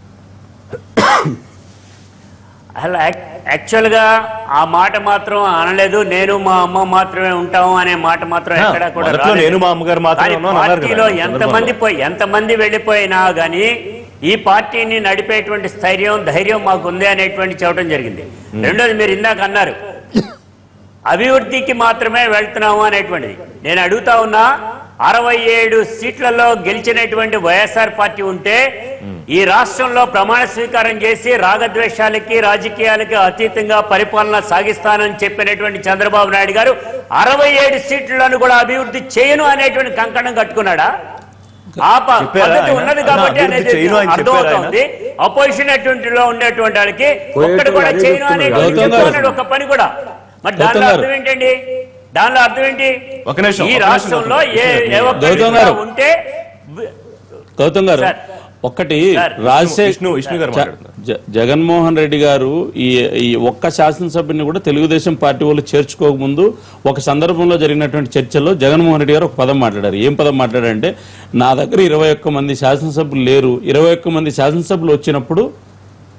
అసలు యాక్- యాక్చువల్గా ఆ మాట మాత్రం అనలేదు నేను మా అమ్మ మాత్రమే ఉంటాము అనే మాట మాత్రం ఆ, ఎక్కడ కూడా మొదట్లో రాలేదు. నేను మా అమ్మగారు మాత్రమే కానీ ఉన్నాం అని అన్నారు కదా పార్టీలో ఈ ఎంతమంది సందర్భంలో. పోయి ఎంతమంది వెళ్ళిపోయినా గానీ ఈ పార్టీని నడిపేటువంటి స్థైర్యం ధైర్యం మాకు ఉంది అనేటువంటి చెప్పడం జరిగింది రెండోది మీరు ఇందాక అన్నారు అభివృద్ధికి మాత్రమే వెళ్తున్నాము అనేటువంటిది నేను అడుగుతా ఉన్నా అరవై ఏడు సీట్లలో గెలిచినటువంటి వైఎస్ఆర్ పార్టీ ఉంటే ఈ రాష్ట్రంలో ప్రమాణ స్వీకారం చేసి రాగద్వేషాలకి రాజకీయాలకి అతీతంగా పరిపాలన సాగిస్తానని చెప్పినటువంటి చంద్రబాబు నాయుడు గారు అరవై ఏడు సీట్లను కూడా అభివృద్ధి చేయను అనేటువంటి కంకణం కట్టుకున్నాడా ఆ ప- చెప్పారా పద్ధతి ఆయన? ఉన్నది ఆయన కాబట్టి అభివృద్ధి అనేది చేయను అని చెప్పారా ఆయన? అర్థమవుతోంది అపోజిషన్ అటువంటిలో ఉండేటువంటి వాళ్ళకి ఒక్కటి కూడా అదే చేయను చెప్తున్నారు. అనేటువంటి గౌతమ్ గారు. చెప్తున్నాడు ఒక పని కూడా మరి గౌతమ్ దానిలో గారు. అర్థం ఏంటండి దానిలో అర్థం ఏంటి ఒక నిమిషం, ఈ ఒక నిమిషం రాష్ట్రంలో గౌతమ్ ఏ గారు. ఏ ఒక్కటి గౌతమ్ కూడా గారు. ఉంటే వి- గౌతమ్ గారు సార్. ఒక్కటి సార్. రాజశేఖర్ విష్ణు విష్ణు గారు మాట్లాడుతున్నారు జ- జగన్మోహన్ రెడ్డి గారు ఈ ఈ ఒక్క శాసనసభ్యుని కూడా తెలుగుదేశం పార్టీ వాళ్ళు చేర్చుకోకముందు ఒక సందర్భంలో జరిగినటువంటి చర్చల్లో జగన్మోహన్ రెడ్డి గారు ఒక పదం మాట్లాడారు ఏం పదం మాట్లాడారంటే నా దగ్గర ఇరవై ఒక్క మంది శాసనసభ్యులు లేరు ఇరవై ఒక్క మంది శాసనసభ్యులు వచ్చినప్పుడు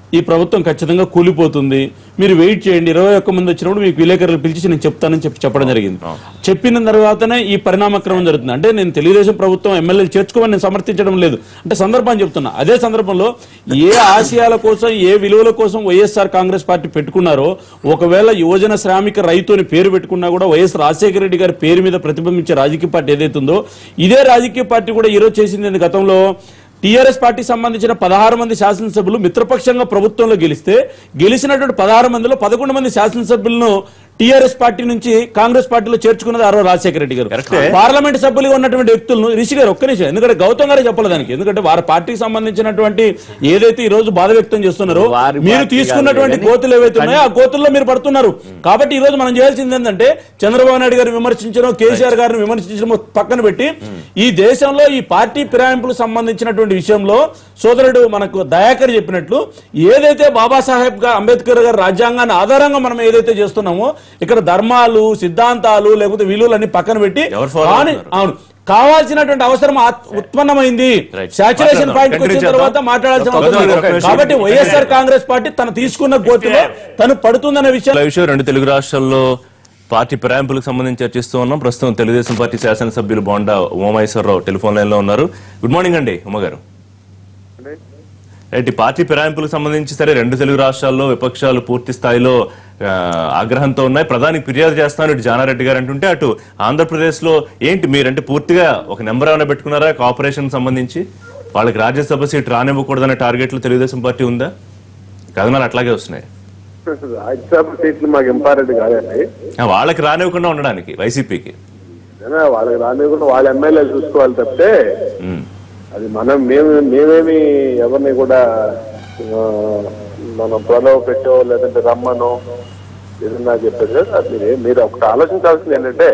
ఈ ప్రభుత్వం ఖచ్చితంగా కూలిపోతుంది మీరు వెయిట్ చేయండి ఇరవై ఒక్క మంది వచ్చినప్పుడు మీకు విలేకరులు పిలిచి నేను చెప్తానని చెప్పి చెప్పడం జరిగింది చెప్పిన తర్వాతనే ఈ పరిణామక్రమం జరుగుతుంది అంటే నేను తెలుగుదేశం ప్రభుత్వం ఎమ్మెల్యేలు చేర్చుకోమని నేను సమర్థించడం లేదు అంటే సందర్భాన్ని చెప్తున్నా అదే సందర్భంలో ఏ ఆశయాల కోసం ఏ విలువల కోసం వైఎస్ఆర్ కాంగ్రెస్ పార్టీ పెట్టుకున్నారో ఒకవేళ యువజన శ్రామిక రైతు అని పేరు పెట్టుకున్నా కూడా వైఎస్ రాజశేఖర రెడ్డి గారి పేరు మీద ప్రతిబింబించే రాజకీయ పార్టీ ఏదైతుందో ఇదే రాజకీయ పార్టీ కూడా ఈరోజు చేసింది ఏంది గతంలో టీఆర్ఎస్ పార్టీ సంబంధించిన పదహారు మంది శాసనసభ్యులు మిత్రపక్షంగా ప్రభుత్వంలో గెలిస్తే గెలిచినటువంటి పదహారు మందిలో పదకొండు మంది శాసనసభ్యులను టీఆర్ఎస్ పార్టీ నుంచి కాంగ్రెస్ పార్టీలో చేర్చుకున్నది ఆరో రాజశేఖర రెడ్డి గారు కరెక్టే. పార్లమెంట్ సభ్యులుగా ఉన్నటువంటి వ్యక్తులను రిషి గారు ఒక్క నిమిషం ఎందుకంటే గౌతమ్ గారే చెప్పలేదు దానికి ఎందుకంటే వారి పార్టీకి సంబంధించినటువంటి ఏదైతే ఈ రోజు బాధ వ్యక్తం చేస్తున్నారో వారి మీరు పార్టీ తీసుకున్నటువంటి కాదు కానీ కోతులు ఏవైతే ఉన్నాయో ఆ కోతుల్లో మీరు పడుతున్నారు కాబట్టి ఈ రోజు మనం చేయాల్సింది ఏంటంటే చంద్రబాబు నాయుడు గారిని విమర్శించడం కేసీఆర్ గారిని విమర్శించడం పక్కన పెట్టి ఈ దేశంలో ఈ పార్టీ ఫిరాయింపులకు సంబంధించినటువంటి విషయంలో సోదరుడు మనకు దయాకర్ చెప్పినట్లు ఏదైతే బాబాసాహెబ్ గా అంబేద్కర్ గారి రాజ్యాంగాన్ని ఆధారంగా మనం ఏదైతే చేస్తున్నామో ఇక్కడ ధర్మాలు సిద్ధాంతాలు లేకపోతే విలువలన్నీ పక్కన పెట్టి ఎవరు follow కానీ అవుతున్నారు? అవును కావాల్సినటువంటి అవసరం ఆత్- ఉత్పన్నమైంది Right. సాచురేషన్ మాట్లాడదాం. పాయింట్ Continue వచ్చిన చేద్దాం. తర్వాత మాట్లాడాల్సిన ఒక అవసరం నిమిషం, ఒక లేదు. నిమిషం. కాబట్టి వైఎస్ఆర్ కాంగ్రెస్ పార్టీ తను తీసుకున్న గోతిలో తను పడుతుందనే విషయం ఈ విషయం రెండు తెలుగు రాష్ట్రాల్లో పార్టీ ఫిరాయింపులకు సంబంధించి చర్చిస్తూ ఉన్నాం ప్రస్తుతం తెలుగుదేశం పార్టీ శాసనసభ్యులు బోండా ఉమామహేశ్వరరావు టెలిఫోన్ లైన్ లో ఉన్నారు గుడ్ మార్నింగ్ అండి ఉమ్మగారు రైట్ ఈ పార్టీ ఫిరాయింపులకు సంబంధించి సరే రెండు తెలుగు రాష్ట్రాల్లో విపక్షాలు పూర్తి స్థాయిలో ఆ, ఆగ్రహంతో ఉన్నాయి ప్రధానికి ఫిర్యాదు చేస్తాను ఇటు జానారెడ్డి గారు అంటుంటే అటు ఆంధ్రప్రదేశ్ లో ఏంటి మీరంటే పూర్తిగా ఒక నెంబర్ ఏమైనా పెట్టుకున్నారా కార్పొరేషన్ సంబంధించి వాళ్ళకి రాజ్యసభ సీట్ రానివ్వకూడదనే టార్గెట్లు తెలుగుదేశం పార్టీ ఉందా కథనాలు అట్లాగే వస్తున్నాయి రాజ్యసభ సీట్లు మాకు ఇంపార్టెంట్ కాదండి ఆ, వాళ్ళకి రానివ్వకుండా ఉండడానికి వైసీపీకి అయినా వాళ్ళకి రానివ్వకుండా వాళ్ళ ఎమ్మెల్యేలు చూసుకోవాలి తప్పితే అది మనం మేము మేమేమి ఎవరిని కూడా ఆ, మనం ప్రలోభ పెట్టో లేదంటే రమ్మనో ఏదన్నా చెప్పేది కాదు. అది మీరు- మీరు ఒకటి ఆలోచించాల్సింది ఏంటంటే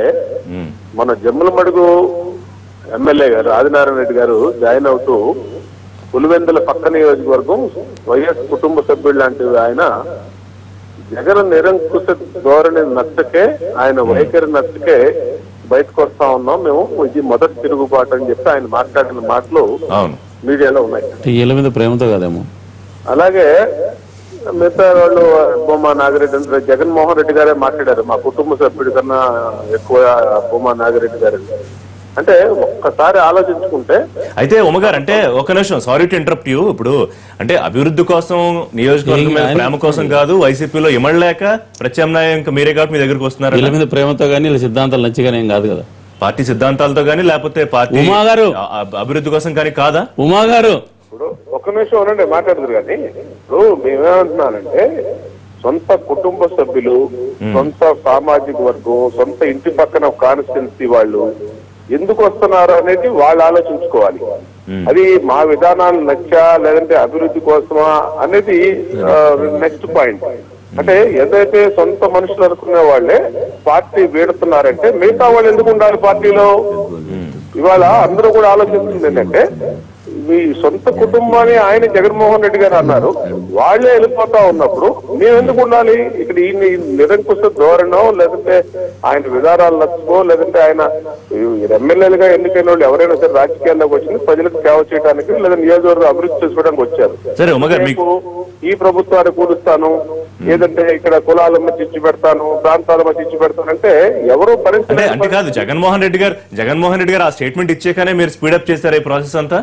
మన జమ్ముల మడుగు ఎమ్మెల్యే గారు ఆదినారాయణ రెడ్డి గారు జాయిన్ అవుతూ పులివెందుల పక్క నియోజకవర్గం వైఎస్ కుటుంబ సభ్యుడు లాంటి ఆయన జగన్ నిరంకుశ ధోరణి నచ్చకే ఆయన వైఖరి నచ్చకే బయటకు వస్తా ఉన్నాం మేము ఇది మొదటి తిరుగుబాటు అని చెప్పి ఆయన మాట్లాడిన మాటలు అవును మీడియాలో ఉన్నాయి వీళ్ళ మీద ప్రేమతో కదేమో అలాగే మిగతా వాళ్ళు బొమ్మ నాగిరెడ్డి అంటే జగన్మోహన్ రెడ్డి గారే మాట్లాడారు మా కుటుంబ సభ్యుడి కన్నా ఎక్కువ బొమ్మ నాగిరెడ్డి గారు అంటే ఒక్కసారి ఆలోచించుకుంటే అయితే ఉమ్మగారు అంటే ఒక నిమిషం సారీ టు ఇంటరప్ట్ యూ ఇప్పుడు అంటే అభివృద్ధి కోసం నియోజకవర్గం మీద ప్రేమ కోసం కాదు వైసీపీలో ఇమడలేక ప్రత్యామ్నాయం ఇంకా మీరే కాబట్టి మీ దగ్గరికి వస్తున్నారు వీళ్ళ మీద ప్రేమతో కానీ వీళ్ళ సిద్ధాంతాలు నచ్చిగానే ఏం కాదు కదా పార్టీ సిద్ధాంతాలతో కానీ లేకపోతే పార్టీ ఉమా గారు. అ- అ- అభివృద్ధి కోసం కానీ కాదా ఉమా గారు ఇప్పుడు ఒక్క నిమిషం ఉండండి మాట్లాడదురు కానీ ఇప్పుడు మేమేమంటున్నానంటే సొంత కుటుంబ సభ్యులు సొంత సామాజిక వర్గం సొంత ఇంటి పక్కన కాన్స్టిట్యున్సీ వాళ్ళు ఎందుకు వస్తున్నారు అనేది వాళ్ళు ఆలోచించుకోవాలి అది మా విధానాలు నచ్చా లేదంటే అభివృద్ధి కోసమా అనేది నెక్స్ట్ పాయింట్ అంటే ఏదైతే సొంత మనుషులు అనుకునే వాళ్ళే పార్టీ వీడుతున్నారంటే మిగతా వాళ్ళు ఎందుకు ఉండాలి పార్టీలో ఇవాళ అందరూ కూడా ఆలోచిస్తుంది ఏంటంటే మీ సొంత కుటుంబాన్ని ఆయన జగన్మోహన్ రెడ్డి గారు అన్నారు వాళ్ళే వెళ్ళిపోతా ఉన్నప్పుడు మేము ఎందుకు ఉండాలి ఇక్కడ ఈ నిరంకుశ ధోరణో లేదంటే ఆయన విధానాలు నచ్చుకో లేదంటే ఆయన ఎమ్మెల్యేలుగా ఎన్నికైన వాళ్ళు ఎవరైనా సరే రాజకీయాల్లోకి వచ్చింది ప్రజలకు సేవ చేయడానికి లేదా నియోజకవర్గం అభివృద్ధి చేసుకోవడానికి వచ్చారు సరే ఉమ్మగారు మీకు రేపు ఈ ప్రభుత్వాన్ని కూలుస్తాను ఏదంటే ఇక్కడ కులాల మధ్య ఇచ్చి పెడతాను ప్రాంతాల మధ్య ఇచ్చి పెడతానంటే ఎవరు అంటే పరిస్థితి అంటే కాదు జగన్మోహన్ రెడ్డి గారు జగన్మోహన్ రెడ్డి గారు ఆ స్టేట్మెంట్ ఇచ్చాకనే మీరు స్పీడప్ చేశారు ఈ ప్రాసెస్ అంతా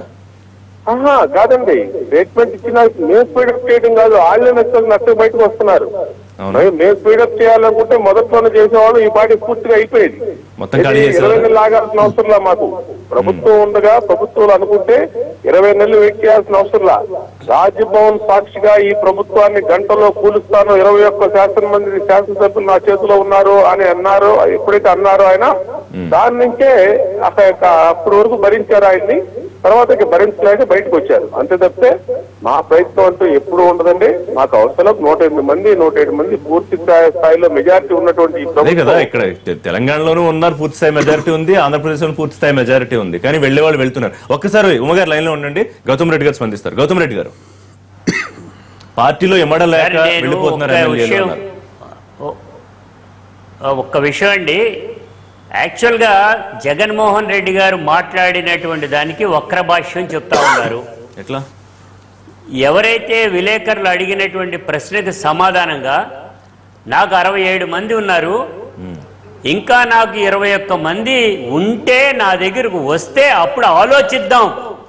ఆహా కాదండి స్టేట్మెంట్ ఇచ్చిన మేము స్పీడప్ చేయడం కాదు వాళ్ళే నచ్చ నచ్చ బయటకు వస్తున్నారు అవును. మేము- మేము స్పీడప్ చేయాలనుకుంటే మొదట్లోనే చేసేవాళ్ళు ఈ పార్టీ పూర్తిగా అయిపోయేది మొత్తం ఖాళీ ఇది చేసేవారా? ఇరవై నెలలు ఆగాల్సిన అవసరంలా మాకు ప్రభుత్వం ఉండగా ప్రభుత్వాలు అనుకుంటే ఇరవై నెలలు వెయిట్ చేయాల్సిన అవసరంలా రాజ్భవన్ సాక్షిగా ఈ ప్రభుత్వాన్ని గంటలో కూలుస్తాను ఇరవై ఒక్క శాసన మంది శాసనసభ్యులు నా చేతిలో ఉన్నారు అని అన్నారు ఎప్పుడైతే అన్నారో ఆయన దాని నుంచే అక్కడ అప్పటి వరకు భరించారు ఆయన్ని తర్వాత ఇక భరించలేక బయటకు వచ్చారు అంతే తప్పితే మా ప్రయత్నం అంటూ ఎప్పుడు ఉండదండి మాకు అవసరం నూట ఎనిమిది మంది నూట ఏడు మంది పూర్తి స్థాయి- స్థాయిలో మెజారిటీ ఉన్నటువంటి ఈ అదే కదా ప్రభుత్వం ఇక్కడ తె- తెలంగాణలోనూ ఉన్నారు పూర్తి స్థాయి మెజారిటీ ఉంది ఆంధ్రప్రదేశ్ లో పూర్తి స్థాయి మెజారిటీ ఉంది కానీ వెళ్లే వాళ్ళు వెళ్తున్నారు ఒక్కసారి ఉమ్మగారు లైన్ లో ఉండండి గౌతమ్ రెడ్డి గారు స్పందిస్తారు గౌతమ్ రెడ్డి గారు పార్టీలో ఎమ్మడలేక సార్, నేను వెళ్ళిపోతున్నారు ఒక్క ఎమ్మెల్యేలు విషయం అన్నారు. ఓ- ఒక్క విషయం అండి యాక్చువల్గా జగన్మోహన్ రెడ్డి గారు మాట్లాడినటువంటి దానికి వక్ర భాష్యం చెప్తా ఉన్నారు ఎట్లా ఎవరైతే విలేకరులు అడిగినటువంటి ప్రశ్నకు సమాధానంగా నాకు అరవై ఏడు మంది ఉన్నారు ఇంకా నాకు ఇరవై ఒక్క మంది ఉంటే నా దగ్గరకు వస్తే అప్పుడు ఆలోచిద్దాం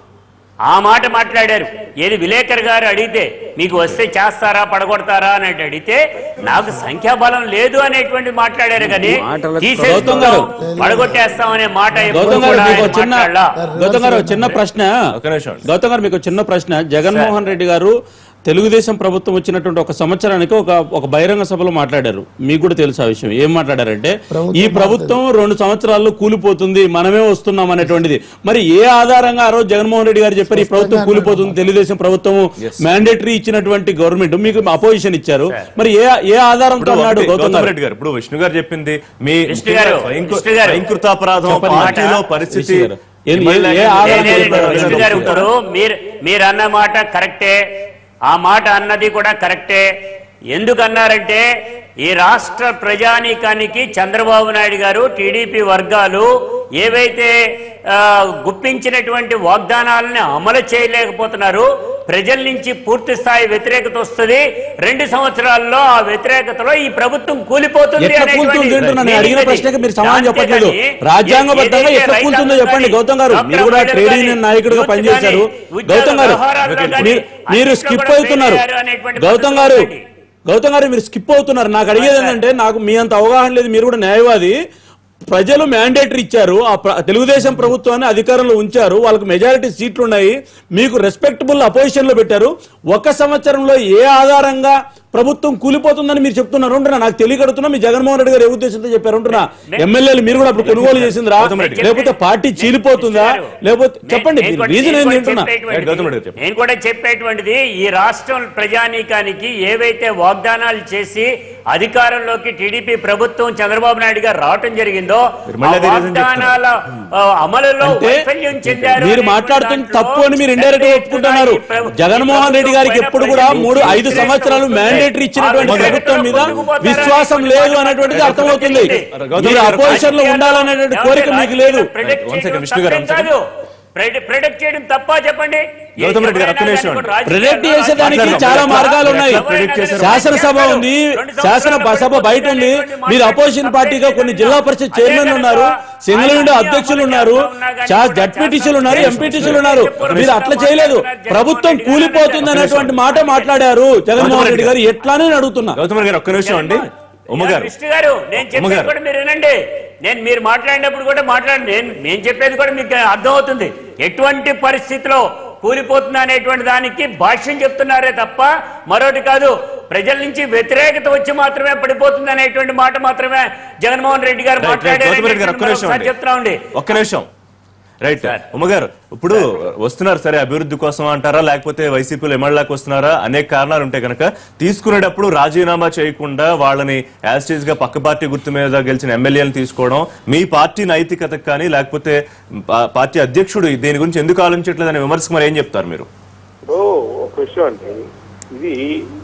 ఆ మాట మాట్లాడారు ఏది విలేకర్ గారు అడిగితే మీకు వస్తే చేస్తారా పడగొడతారా అని అడిగితే నాకు సంఖ్యాబలం లేదు అనేటువంటి మాట్లాడారు కానీ మాటలకు గౌతమ్ గారు. తీసేస్తాం పడగొట్టేస్తాం అనే మాట ఎప్పుడు గౌతమ్ గారు కూడా మీకు ఆయన చిన్న మాట్లాడలా. గౌతమ్ గారు చిన్న ప్రశ్న ఒక నిమిషం. గౌతమ్ గారు మీకు చిన్న ప్రశ్న జగన్మోహన్ రెడ్డి గారు తెలుగుదేశం ప్రభుత్వం వచ్చినటువంటి ఒక సంవత్సరానికి ఒక ఒక బహిరంగ సభలో మాట్లాడారు మీకు కూడా తెలుసు ఆ విషయం ఏం మాట్లాడారంటే ప్రభుత్వం ఈ ప్రభుత్వం రెండు సంవత్సరాల్లో కూలిపోతుంది మనమే వస్తున్నాం అనేటువంటిది మరి ఏ ఆధారంగా ఆ రోజు జగన్మోహన్ రెడ్డి గారు చెప్పారు ఈ ప్రభుత్వం కూలిపోతుంది తెలుగుదేశం ప్రభుత్వం మ్యాండేటరీ ఇచ్చినటువంటి గవర్నమెంట్ మీకు అపోజిషన్ ఇచ్చారు మరి ఏ ఏ ఆధారంతో ఇప్పుడు అన్నాడు ఒకటి, గౌతమ్ గౌతమ్ గారు రెడ్డి గారు ఇప్పుడు విష్ణు గారు చెప్పింది మీ విష్ణు గారు, స్వయంకృ- విష్ణు గారు. స్వయంకృతాపరాధం చెప్పండి. పార్టీలో మాట. పరిస్థితి విష్ణు గారు. ఏ- ఎమ్మెల్యే ఏ- ఏ గారు ఆధారం లేదు, లేదు, చెప్పారు, విష్ణు గారు ఒప్పుకుంటారు. ఇప్పుడు మీరు మీరు అన్న మాట కరెక్టే ఆ మాట అన్నది కూడా కరెక్టే ఎందుకన్నారంటే ఈ రాష్ట్ర ప్రజానీకానికి చంద్రబాబు నాయుడు గారు టీడీపీ వర్గాలు ఏవైతే ఆ, గుప్పించినటువంటి వాగ్దానాలని అమలు చేయలేకపోతున్నారు ప్రజల నుంచి పూర్తి స్థాయి వ్యతిరేకత వస్తుంది రెండు సంవత్సరాల్లో ఆ వ్యతిరేకతలో ఈ ప్రభుత్వం కూలిపోతుంది ఎట్లా అనేటువంటి కూలుతుంది అంటున్నా? నేను అడిగిన మీనింగ్ ప్రశ్నకి మీరు సమాధానం అంతేగాని చెప్పట్లేదు రాజ్యాంగబద్ధంగా ఏదైతే ఎట్లా కూలుతుందో రైతాంగం చెప్పండి కానీ, గౌతమ్ గారు డాక్టర్ మీరు కూడా అంబేద్కర్ ట్రేడ్ కానీ, యూనియన్ నాయకుడిగా యూత్ పనిచేశారు కానీ, ఉద్యోగ గౌతమ్ గారు వ్యవహారాల్లో కానీ మీరు- మీరు అన్నిట్లో స్కిప్ కూడా అవుతున్నారు ఫెయిల్ అయ్యారు అనేటువంటి గౌతమ్ పద్ధతి గారు ఉంది. గౌతమ్ గారు మీరు స్కిప్ అవుతున్నారు నాకు అడిగేది ఏంటంటే నాకు మీ అంత అవగాహన లేదు మీరు కూడా న్యాయవాది ప్రజలు మ్యాండేటరీ ఇచ్చారు ఆ ప్ర- తెలుగుదేశం ప్రభుత్వాన్ని అధికారంలో ఉంచారు వాళ్ళకి మెజారిటీ సీట్లు ఉన్నాయి మీకు రెస్పెక్టబుల్ అపోజిషన్ లో పెట్టారు ఒక సంవత్సరంలో ఏ ఆధారంగా ప్రభుత్వం కూలిపోతుందని మీరు చెప్తున్నారు అంటున్నా నాకు తెలియకడుతున్నా మీ జగన్మోహన్ రెడ్డి గారు ఏ ఉద్దేశంతో చెప్పారు అంటున్నా ఎమ్మెల్యేలు మీరు కూడా అప్పుడు కొనుగోలు చేసిందిరా గౌతమ్ రెడ్డి. లేకపోతే పార్టీ చీలిపోతుందా లేకపోతే చెప్పండి నేను మీరు కూడా- రీజన్ నేను ఏంటి కూడా అంటున్నా చెప్పేటువంటిది- గౌతమ్ రెడ్డి గారు చెప్పండి. నేను కూడా చెప్పేటువంటిది ఈ రాష్ట్రం ప్రజానీకానికి ఏవైతే వాగ్దానాలు చేసి అధికారంలోకి టీడీపీ ప్రభుత్వం చంద్రబాబు నాయుడు గారు రావటం జరిగిందో మీరు మళ్ళీ ఆ అదే reason వాగ్దానాల ఆ, అమలులో అంటే వైఫల్యం చెందారు మీరు అనేటువంటి మాట్లాడుతున్న దాంట్లో తప్పు అని మీరు ఇండైరెక్ట్ గా ఒప్పుకుంటున్నారు ఈ ప్రభు- జగన్మోహన్ రెడ్డి గారికి ఈ ఎప్పుడు కూడా ప్రభుత్వం మూడు పైన ఐదు సంవత్సరాలు వస్తుంది. మ్యాండేటరీ ఇచ్చినటువంటి ఆ ప్రభుత్వం మీద ముందుకుపోతారా? విశ్వాసం లేదు అనేటువంటిది అర్థమవుతుంది గౌతమ్ మీరు గారు, అపోజిషన్ లో ఉండాలనేటువంటి కోరిక మీకు లేదు ప్రిడిక్ట్ One second, చేయడం విష్ణు గారు, తప్పేం one second. కాదు. ప్రిడి- ప్రిడిక్ట్ చేయడం తప్ప చెప్పండి గౌతమ్ రెడ్డి గారు, ఒక్క నిమిషం ఎవరైనా అండి. రాజకీయాల్లో ప్రిడిక్ట్ చేసేదానికి మాట్లాడదాం. చాలా ఎట్లా- మార్గాలు ఉన్నాయి ఎట్లా predict చేశారు? శాసనసభ ఉంది శాసన సభ బయట ఉంది మీరు అపోజిషన్ పార్టీగా కొన్ని జిల్లా పరిషత్ చైర్మన్ ఉన్నారు సింగిల్ విండో అధ్యక్షులు ఉన్నారు జడ్పీటీసీలు ఉన్నారు ఎంపీటీసీలు ఉన్నారు మీరు అట్లా చేయలేదు ప్రభుత్వం కూలిపోతుంది అనేటువంటి మాట మాట్లాడారు జగన్మోహన్ రెడ్డి గారు ఎట్లా అని అడుగుతున్నా గౌతమ్ రెడ్డి గారు ఒక్క నిమిషం అండి ఉమ్మ గారు విష్ణు గారు నేను చెప్పేది ఉమ్మగారు. కూడా మీరు వినండి నేను మీరు మాట్లాడినప్పుడు కూడా మాట్లాడండి నేను నేను చెప్పేది కూడా మీకు అర్థమవుతుంది ఎటువంటి పరిస్థితిలో కూలిపోతుంది అనేటువంటి దానికి భాష్యం చెప్తున్నారే తప్ప మరొకటి కాదు ప్రజల నుంచి వ్యతిరేకత వచ్చి మాత్రమే పడిపోతుంది అనేటువంటి మాట మాత్రమే జగన్మోహన్ రెడ్డి గారు రైట్, రైట్. గౌతమ్ రెడ్డి గారు ఒక్క నిమిషం మాట్లాడారు అండి. చెప్తా ఉండి ఒక్క నిమిషం రైట్ ఉమ్మగారు ఇప్పుడు వస్తున్నారు సరే అభివృద్ధి కోసం అంటారా లేకపోతే వైసీపీలో ఎమ్మెల్యేలకు వస్తున్నారా అనేక కారణాలు ఉంటాయి కనుక తీసుకునేటప్పుడు రాజీనామా చేయకుండా వాళ్ళని యాస్టేజ్ గా పక్క పార్టీ గుర్తు మీద గెలిచిన ఎమ్మెల్యేలను తీసుకోవడం మీ పార్టీ నైతికతకు కానీ లేకపోతే పా- పార్టీ అధ్యక్షుడు దీని గురించి ఎందుకు ఆలోచించట్లేదనే విమర్శకు మరి ఏం చెప్తారు మీరు ఇప్పుడు ఒక విషయం అండి ఇది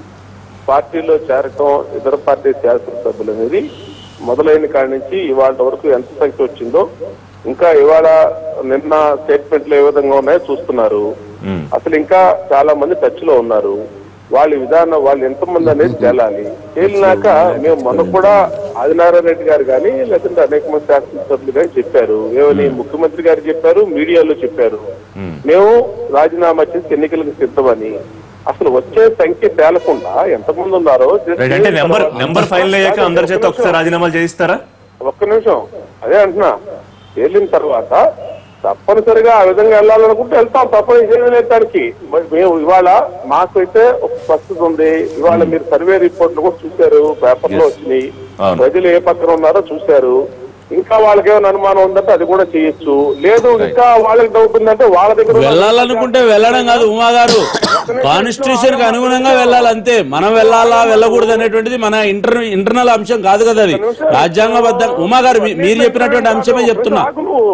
పార్టీలో చేరటం ఇతర పార్టీ శాసనసభ్యులు అనేది మొదలైన కాడి నుంచి ఇవాళ వరకు ఎంత సంఖ్య వచ్చిందో ఇంకా ఇవాళ నిన్న స్టేట్మెంట్లు ఏ విధంగా ఉన్నాయో చూస్తున్నారు అసలు ఇంకా చాలా మంది టచ్ లో ఉన్నారు వాళ్ళ విధానం వాళ్ళు ఎంతమంది అనేది తేలాలి తేలినాక మేము మొన్న కూడా ఆదినారాయణ రెడ్డి గారు కానీ లేదంటే అనేక మంది శాసనసభ్యులు కానీ చెప్పారు ఏమని ముఖ్యమంత్రి గారు చెప్పారు మీడియాలో చెప్పారు మేము రాజీనామా చేసి ఎన్నికలకు సిద్ధమని అసలు వచ్చే సంఖ్య తేలకుండా ఎంతమంది ఉన్నారో రైట్ అంటే నెంబర్ నెంబర్ ఫైనల్ అయ్యాక అందరి చేత ఒకసారి రాజీనామాలు చేయిస్తారా ఒక్క నిమిషం అదే అంటున్నా తేలిన తర్వాత తప్పనిసరిగా ఆ విధంగా వెళ్ళాలనుకుంటే వెళ్తాం తప్పని ఏమీ లేదు దానికి మరి మేము ఇవాళ మాకైతే ఒక స్పష్టత ఉంది ఇవాళ మీరు సర్వే రిపోర్ట్లు కూడా చూశారు పేపర్లో వచ్చినాయి అవును. ప్రజలు ఏ పక్కన ఉన్నారో చూశారు ఇంకా వాళ్ళకి ఏమైనా అనుమానం ఉందంటే అది కూడా చేయొచ్చు లేదు ఇంకా వాళ్ళకి డౌట్ ఉందంటే వాళ్ళ దగ్గర ఉన్న- వెళ్ళాలనుకుంటే వెళ్ళడం కాదు ఉమా గారు కాన్స్టిట్యూషన్ కి అనుగుణంగా వెళ్ళాలి అంతే మనం వెళ్ళాలా వెళ్ళకూడదు అనేటువంటిది మన ఇంటర్ ఇంటర్నల్ అంశం కాదు కదా అది రాజ్యాంగబద్ధ ఉమా గారు మీ- మీరు చెప్పినటువంటి అంశమే చెప్తున్నా నాకు నువ్వు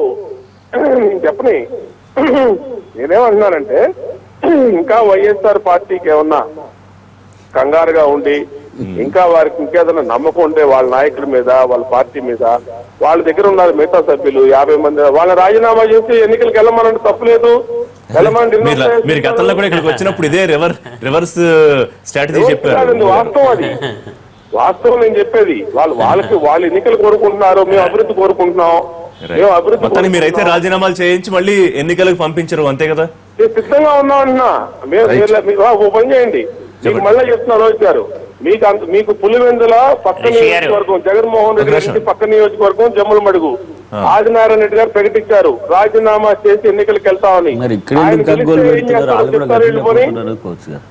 నేను చెప్పని నేనేమంటున్నానంటే ఇంకా వైఎస్ఆర్ పార్టీకి ఏమన్నా కంగారుగా ఉండి ఇంకా వారికి ఇంకేదైనా నమ్మకం ఉంటే వాళ్ళ నాయకుల మీద వాళ్ళ పార్టీ మీద వాళ్ళ దగ్గర ఉన్నారు మిగతా సభ్యులు యాభై మంది వాళ్ళ రాజీనామా చేసి ఎన్నికలకు వెళ్ళమనంటే తప్పలేదు వెళ్ళమని మీరు మీరు గతంలో కూడా ఇక్కడికి వచ్చినప్పుడు ఇదే రివర్ రివర్స్ స్ట్రాటజీ చెప్పారు కాదండి, వాస్తవం అది వాస్తవం నేను చెప్పేది వాళ్ళు వాళ్ళకి వాళ్ళు ఎన్నికలు కోరుకుంటున్నారు మేము అభివృద్ధి కోరుకుంటున్నాం Right. మేము అభివృద్ధి మొత్తానికి మీరైతే కోరుకుంటున్నాం. రాజీనామాలు చేయించి మళ్ళీ ఎన్నికలకు పంపించరు అంతే కదా మేము సిద్ధంగా ఉన్నాం అంటున్నా మేము Right. మీరు- మీరు ఓ పని చేయండి మీకు చెప్పండి. మళ్ళీ చెప్తున్నా వచ్చారు మీకు అంత మీకు పులివెందుల పక్క రిషి గారు. నియోజకవర్గం జగన్మోహన్ రెడ్డి ఒక గారి నిమిషం. ఇంటి పక్క నియోజకవర్గం జమ్ముల మడుగు ఆ. ఆదినారాయణ రెడ్డి గారు ప్రకటించారు రాజీనామా చేసి ఎన్నికలకు వెళ్తామని మరి ఇక్కడ ఆయన ఎందుకు గెలిస్తే గగ్గోలు ఏం పెడుతున్నారు చేస్తారో వాళ్ళు కూడా చెప్తారు గట్టిగా వెళ్ళిపోయి. పోతున్నారు అనుకోవచ్చు కదా.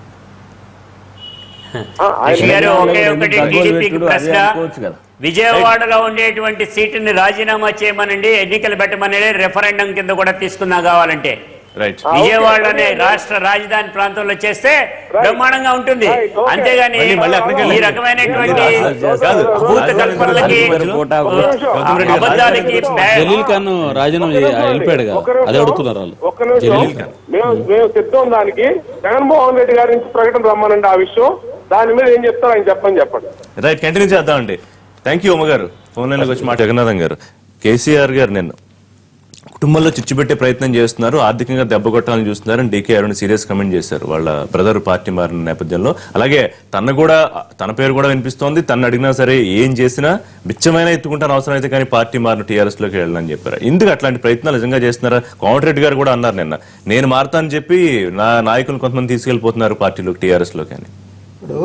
ఆ, ఆయన రిషి గారు ఒకే ఎందుకు ఒకటి గగ్గోలు టీడీపీకి పెట్టుడు అదే ప్రశ్న అనుకోవచ్చు కదా. విజయవాడలో ఉండేటువంటి సీటుని రాజీనామా చేయమనండి ఎన్నికలు పెట్టమనండి రెఫరెండం కింద కూడా తీసుకున్నా కావాలంటే రైట్ ఆ, విజయవాడలోనే రాష్ట్ర రాజధాని ప్రాంతంలో చేస్తే బ్రహ్మాండంగా ఉంటుంది Right, okay. అంతేగాని మళ్ళీ- మళ్ళీ అక్కడికి ఈ వెళ్ళండి. రకమైనటువంటి కాదు. అభూత రాజధాని కల్పనలకి మధ్యలో కోటా ఒక్క నిమిషం. గౌతమ్ రెడ్డి గారు అబద్ధాలకి బ్యా- జలీల్ ఖాన్ రాజీనామా చేయ- వెళ్ళిపోయాడు కదా ఒక్క నిమిషం. అదే అడుగుతున్నారు వాళ్ళు ఒక్క నిమిషం జలీల్ ఖాన్ మేము మేము సిద్ధం దానికి జగన్మోహన్ రెడ్డి గారి నుంచి ప్రకటన రమ్మనండి ఆ విషయం దాని మీద ఏం చెప్తారు ఆయన చెప్పని చెప్పండి రైట్ కంటిన్యూ చేద్దామండి థ్యాంక్ యూ ఉమ్మ గారు ఫోన్ లైన్లోకి వచ్చి మాట జగన్నాథం గారు కేసీఆర్ గారు నిన్న కుటుంబంలో చిచ్చుపెట్టే ప్రయత్నం చేస్తున్నారు ఆర్థికంగా దెబ్బ కొట్టాలని చూస్తున్నారు అని డీకే అరుణ్ సీరియస్ కమెంట్ చేశారు వాళ్ళ బ్రదర్ పార్టీ మారిన నేపథ్యంలో అలాగే తన కూడా తన పేరు కూడా వినిపిస్తోంది తను అడిగినా సరే ఏం చేసినా బిచ్చమైన ఎత్తుకుంటాను అవసరం అయితే కానీ పార్టీ మారిన టీఆర్ఎస్ లోకి వెళ్ళాలని చెప్పారు ఎందుకు అట్లాంటి ప్రయత్నాలు నిజంగా చేస్తున్నారా కోమటిరెడ్డి గారు కూడా అన్నారు నిన్న నేను మారుతానని చెప్పి నా నాయకులు కొంతమంది తీసుకెళ్లిపోతున్నారు పార్టీలోకి టీఆర్ఎస్ లోకి అని ఇప్పుడు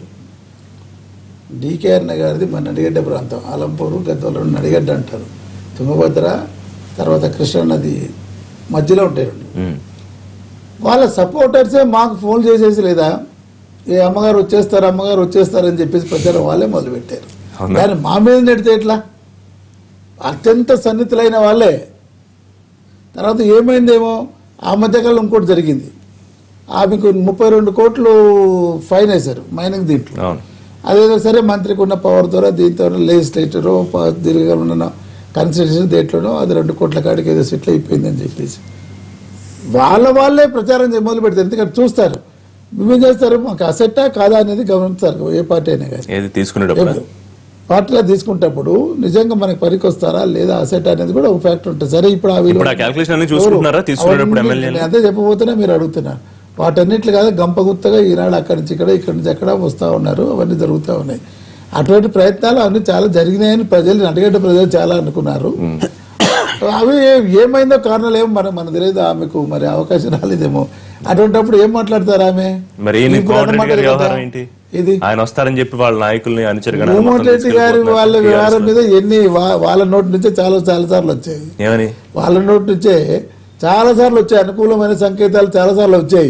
డీకేఆర్ గారిది మన నడిగడ్డ ప్రాంతం ఆలంపూరు గద్వాల నడిగడ్డ అంటారు తుంగభద్ర తర్వాత కృష్ణా నది మధ్యలో ఉంటాయి రెండు ఉమ్. వాళ్ళ సపోర్టర్సే మాకు ఫోన్ చేసేసి లేదా ఏ అమ్మగారు వచ్చేస్తారు అమ్మగారు వచ్చేస్తారు అని చెప్పేసి ప్రచారం వాళ్ళే మొదలుపెట్టారు అవునా? కానీ మా మీద నెడితే ఎట్లా అత్యంత సన్నిహితులైన వాళ్ళే తర్వాత ఏమైందేమో ఆ మధ్యకాలంలో ఇంకోటి జరిగింది ఆమెకు ముప్పై రెండు కోట్లు ఫైన్ వేశారు మైనింగ్ దీంట్లో అవును అదేదో సరే మంత్రికి ఉన్న పవర్ ద్వారా దీంతో లెజిస్లేటరు దీర్ఘంగా ఉన్న కన్స్టిట్యూషన్ దేంట్లోనో అది రెండు కోట్ల కాడికి ఏదో సెటిల్ అయిపోయిందని చెప్పేసి వాళ్ళ వాళ్ళే ప్రచారం చేయ మొదలు పెడతారు ఎందుకంటే చూస్తారు మేమేం చేస్తారు మాకు అసెట్టా కాదా అనేది గమనిస్తారు ఏ పార్టీ అయినా కానీ ఏది తీసుకునేటప్పుడు ఎప్పుడు పార్టీలో తీసుకుంటప్పుడు నిజంగా మనకి పనికొస్తారా లేదా అసెట్ అనేది కూడా ఒక ఫ్యాక్టర్ ఉంటుంది సరే ఇప్పుడు ఆ విలువ- ఇప్పుడు ఆ calculation అన్ని చూసుకుంటున్నారా? ఎవరు? తీసుకునేటప్పుడు అవన్నీ ఎమ్మెల్యేలు? నేను అదే చెప్పబోతున్నా మీరు అడుగుతున్నారు వాటన్నిట్లు కాదు గంపగుత్తగా ఈనాడు అక్కడి నుంచి ఇక్కడ ఇక్కడి నుంచి అక్కడ వస్తూ ఉన్నారు అవన్నీ జరుగుతూ ఉన్నాయి అటువంటి ప్రయత్నాలు అవన్నీ చాలా జరిగినాయని ప్రజలు అడిగేట ప్రజలు చాలా అనుకున్నారు అవి ఏ- ఏమైందో కారణాలు ఏమో మన మన తెలియదు ఆమెకు మరి అవకాశం రాలేదేమో అటువంటిప్పుడు ఏం మాట్లాడతారు ఆమె మరి ఈయన ఇప్పుడు కోమటిరెడ్డి అన్నమాట గారి కదా. వ్యవహారం ఏంటి ఇది ఆయన వస్తారని చెప్పి వాళ్ళ నాయకుల్ని అనుచరుగా జగన్మోహన్ రెడ్డి గారి వాళ్ళ వ్యవహారం మీద ఎన్ని వా- వాళ్ళ నోటి నుంచే చాలా చాలా సార్లు వచ్చాయి ఏమని వాళ్ళ నోటి నుంచే చాలా సార్లు వచ్చాయి అనుకూలమైన సంకేతాలు చాలా సార్లు వచ్చాయి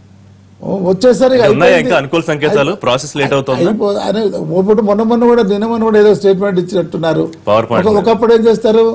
ఓ, వచ్చేసరికి ఉన్నాయా అయిపోయింది. ఇంకా అనుకూల సంకేతాలు ప్రాసెస్ లేట్ అవుతుంది అయిపో అనే ఇప్పుడు మొన్న మొన్న కూడా నిన్న మొన్న కూడా ఏదో స్టేట్మెంట్ ఇచ్చినట్టున్నారు PowerPoint ఒక- ఒకప్పుడు ఏం చేస్తారు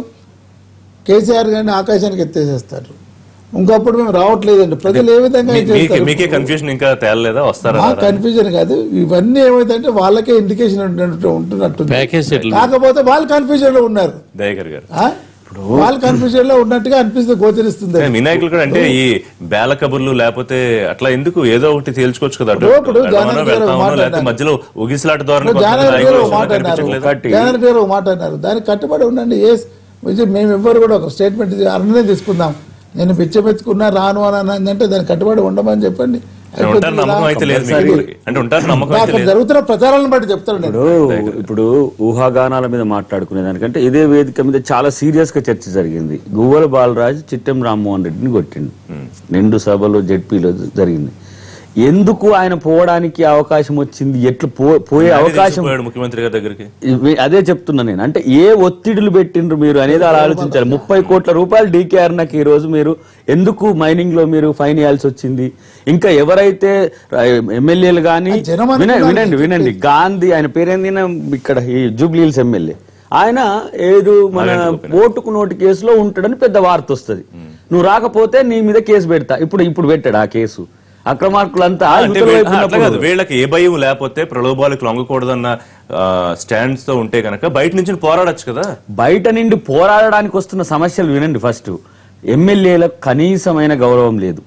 కేసీఆర్ గారిని ఆకాశానికి ఎత్తేసేస్తారు ఇంకప్పుడు మేము రావట్లేదండి ప్రజలు ఏ విధంగా మీ- మీకే చేస్తారు మీకే కన్ఫ్యూజన్ ఇంకా తేలలేదా వస్తారా మా కన్ఫ్యూజన్ కాదు ఇవన్నీ ఏమైందంటే వాళ్ళకే ఇండికేషన్ ఉంటున్నట్టు ఉంటున్నట్టు ప్యాకేజ్ సెటిల్ కాకపోతే వాళ్ళు కన్ఫ్యూజన్ లో ఉన్నారు దయాకర్ గారు ఆ? వాళ్ళు కన్ఫ్యూజన్ లో ఉన్నట్టుగా అనిపిస్తుంది గోచరిస్తుంది మీ నాయకులు కూడా అంటే ఈ బేల కబుర్లు లేకపోతే అట్లా ఎందుకు ఏదో ఒకటి తేల్చుకోవచ్చు కదా అటు ఇప్పుడు వెళ్తామనో, జానకి గారు వెళ్తామనో, మాట లేకపోతే అన్నారు. మధ్యలో ఉగిసలాట ద్వారా ఇప్పుడు జానర్ గారు ఒక మాట అన్నారు జానర్ గారు ఒక మాట అన్నారు దానికి కట్టుబడి ఉండండి ఏ మేము ఎవ్వరు కూడా ఒక స్టేట్మెంట్ అన్ననే తీసుకుందాం నేను పిచ్చెపెచ్చుకున్నా రాను అని అన్నదంటే దానికి కట్టుబడి ఉండమని చెప్పండి ఉంటారు నమ్మకం అయితే లేదు మీకు అంటే ఉంటారు నమ్మకం అయితే అక్కడ లేదు జరుగుతున్న ప్రచారాలను బట్టి చెప్తాను నేను ఇప్పుడు ఇప్పుడు ఊహాగానాల మీద మాట్లాడుకునే దానికంటే ఇదే వేదిక మీద చాలా సీరియస్ గా చర్చ జరిగింది గువ్వల బాలరాజు చిట్టెం రామ్మోహన్ రెడ్డిని కొట్టిండు నిండు సభలో జడ్పీలో జరిగింది ఎందుకు ఆయన పోవడానికి అవకాశం వచ్చింది ఎట్లు పో- పోయే ఆయనే అవకాశం తీసుకుపోయాడు ముఖ్యమంత్రి గారి దగ్గరికి ఇవి- అదే చెప్తున్నా నేను అంటే ఏ ఒత్తిడులు పెట్టిండ్రు మీరు అనేది అలా ఆలోచించాలి ముప్పై కోట్ల రూపాయలు డీకేఆర్ నాకు ఈ రోజు మీరు ఎందుకు మైనింగ్ లో మీరు ఫైన్ వేయాల్సి వచ్చింది ఇంకా ఎవరైతే ఎమ్మెల్యేలు కానీ ఆ జనం అనుకున్నారు వినండి వినండి వినండి గాంధీ ఆయన పేరేంది ఇక్కడ ఈ జూబ్లీహిల్స్ ఎమ్మెల్యే ఆయన ఏడు మన నారాయణ గోపినాథ్. ఓటుకు నోటు కేసులో ఉంటాడని పెద్ద వార్త వస్తుంది నువ్వు రాకపోతే నీ మీద కేసు పెడతా ఇప్పుడు ఇప్పుడు పెట్టాడు ఆ కేసు అక్రమార్కులంతా అంటే యువతల వీళ్ళ- వైపు అట్లా కాదు ఉన్నప్పుడు వీళ్ళకి ఏ భయం లేకపోతే ప్రలోభాలకు లొంగకూడదన్న స్టాండ్స్ తో ఉంటే కనుక బయట నుంచి పోరాడొచ్చు కదా బయట నుండి పోరాడడానికి వస్తున్న సమస్యలు వినండి ఫస్ట్ ఎమ్మెల్యేలకు కనీసమైన గౌరవం లేదు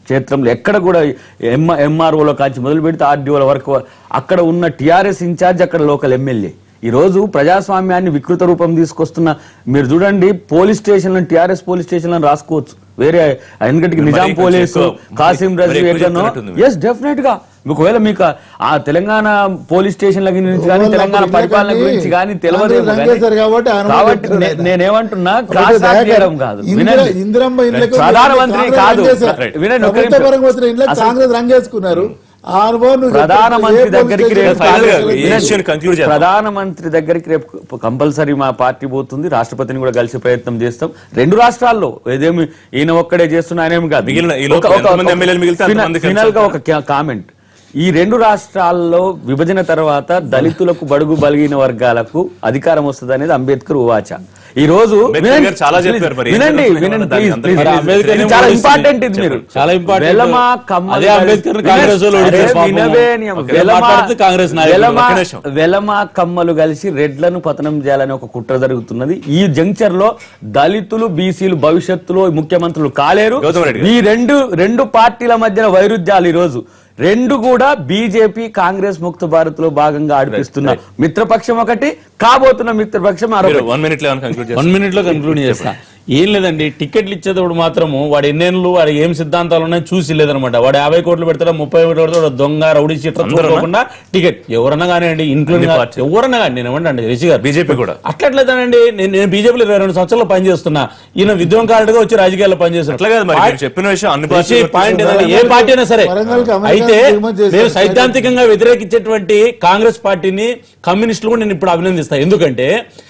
క్షేత్రంలో ఎక్కడ కూడా ఎం ఎంఆర్ఓలో కాంచి మొదలు పెడితే ఆర్డీఓల వరకు అక్కడ ఉన్న టిఆర్ఎస్ ఇన్ఛార్జ్ అక్కడ లోకల్ ఎమ్మెల్యే ఈ రోజు ప్రజాస్వామ్యాన్ని వికృత రూపం తీసుకొస్తున్న మీరు చూడండి police station TRS police station రాసుకోవచ్చు వేరే ఎందుకంటే మరి నిజాం కొంచెం పోలీసు ఎక్కువ- కాసిం మరి రజీ ఎక్కువ ఎక్కడనో చెప్తున్నట్టుంది. ఎస్ డెఫినెట్ గా ఒకవేళ మీకు ఆ తెలంగాణ పోలీస్ స్టేషన్ల గురించి కానీ వాళ్ళు తెలంగాణ అప్పుడు పరిపాలన ఇళ్ళకండి గురించి కానీ తెలియదు కాంగ్రెస్ రంగేశారు కాబట్టి ఆయన కాబట్టి చెప్తున్నారు నే- ఆయన. నేనేమంటున్నా ఒకటి క్రాస్ దయాకర్ చేయడం కాదు ఇందిర- వినండి ఇందిరమ్మ ఇళ్ళకు ప్రధానమంత్రి కాంగ్రెస్ కాదు రంగేశారు. Right. వినండి ఒక ప్రభుత్వ నిమిషం. పరంగా వచ్చిన ఇళ్ళకి అసలు కాంగ్రెస్ రంగేసుకున్నారు ఆ అనుభవం నువ్వు చెప్పు. ప్రధానమంత్రి ఏ పోలీస్ దగ్గరికి స్టేషన్ రేపు ఫైనల్ గా కాంగ్రెస్ ఈ వెళ్ళింది? విషయాన్ని conclude చేద్దాం. ప్రధానమంత్రి దగ్గరికి రేపు కంపల్సరీ మా పార్టీ పోతుంది రాష్ట్రపతిని కూడా కలిసి ప్రయత్నం చేస్తాం రెండు రాష్ట్రాల్లో ఏదేమి ఈయన ఒక్కడే చేస్తున్నా ఆయనేమి కాదు మిగిలిన ఈ లోపు ఒక- ఒక- ఎంతమంది ఎమ్మెల్యేలు మిగిలితే ఫిన- అంతమంది కలిసి ఫినల్ గా ఒక కా- కామెంట్ ఈ రెండు రాష్ట్రాల్లో విభజన తర్వాత దళితులకు బడుగు బలిగిన వర్గాలకు అధికారం వస్తుంది అనేది అంబేద్కర్ ఉవాచ ఈ రోజు అంబేద్కర్ వినండి, గారు చాలా please, చెప్పారు మరి. ఏం వినండి జరుగుతుంది వినండి దానికి ప్లీజ్ అందరికీ ప్లీజ్ మరి అంబేద్కర్ ఇది ఏం చాలా ఓడిస్తుంది? ఇంపార్టెంట్ ఇది మీరు చాలా important. వెలమ కమ్మ అదే అంబేద్కర్ కాంగ్రెస్ వాళ్ళు అరే, ఓడించారు పాపం. వినవే నీ అమ్మ. ఓకే, వెలమ- మాట్లాడితే కాంగ్రెస్ నాయకులు. వెలమ- ఒక్క నిమిషం. వెలమ కమ్మలు కలిసి రెడ్లను పతనం చేయాలని ఒక కుట్ర జరుగుతున్నది ఈ జంక్చర్ లో దళితులు బీసీలు భవిష్యత్తులో ముఖ్యమంత్రులు కాలేరు గౌతమ్ రెడ్డి గారు. ఈ రెండు రెండు పార్టీల మధ్యన వైరుధ్యాలు ఈ రోజు రెండు కూడా బీజేపీ కాంగ్రెస్ ముక్త భారత్ లో భాగంగా ఆడిపిస్తున్న మిత్రపక్షం ఒకటి కాబోతున్న మిత్రపక్షం మీరు మరొకటి వన్ మినిట్ లో కన్క్లూడ్ వన్ మినిట్ లో కన్క్లూడ్ చేస్తా ఏం లేదండి టికెట్లు ఇచ్చేటప్పుడు మాత్రము వాడు ఎన్నేళ్ళు వాడు ఏం సిద్ధాంతాలు ఉన్నాయో చూసి లేదనమాట వాడు యాభై కోట్లు పెడతాడా ముప్పై కోట్లు పెడతాడు వాడు దొంగ రౌడీ చీట్ల అందరూనా? చూడకుండా టికెట్ ఎవరన్నా కానివ్వండి ఇంక్లూడింగ్ అన్ని పార్టీలు. ఎవరన్నా కానీ నేను ఏమంటే రిషి గారు బీజేపీ కూడా అట్లట్లేదండి నేను నేను బీజేపీలో ఇరవై రెండు సంవత్సరాలు పనిచేస్తున్నా ఈయన విధ్వంకారుడుగా వచ్చి రాజకీయాల్లో పనిచేస్తున్నా అట్లా కాదు మరి మీరు చెప్పిన విషయం అన్ని రిషి, పార్టీలు పాయింట్ ఏదంటే ఏ పార్టీ అయినా సరే వరంగల్కి అమెరికా అయితే దిగుమతి చేశారు. మేము సైద్ధాంతికంగా వ్యతిరేకించేటువంటి కాంగ్రెస్ పార్టీని కమ్యూనిస్టులు కూడా నేను ఇప్పుడు అభినందిస్తాను ఎందుకంటే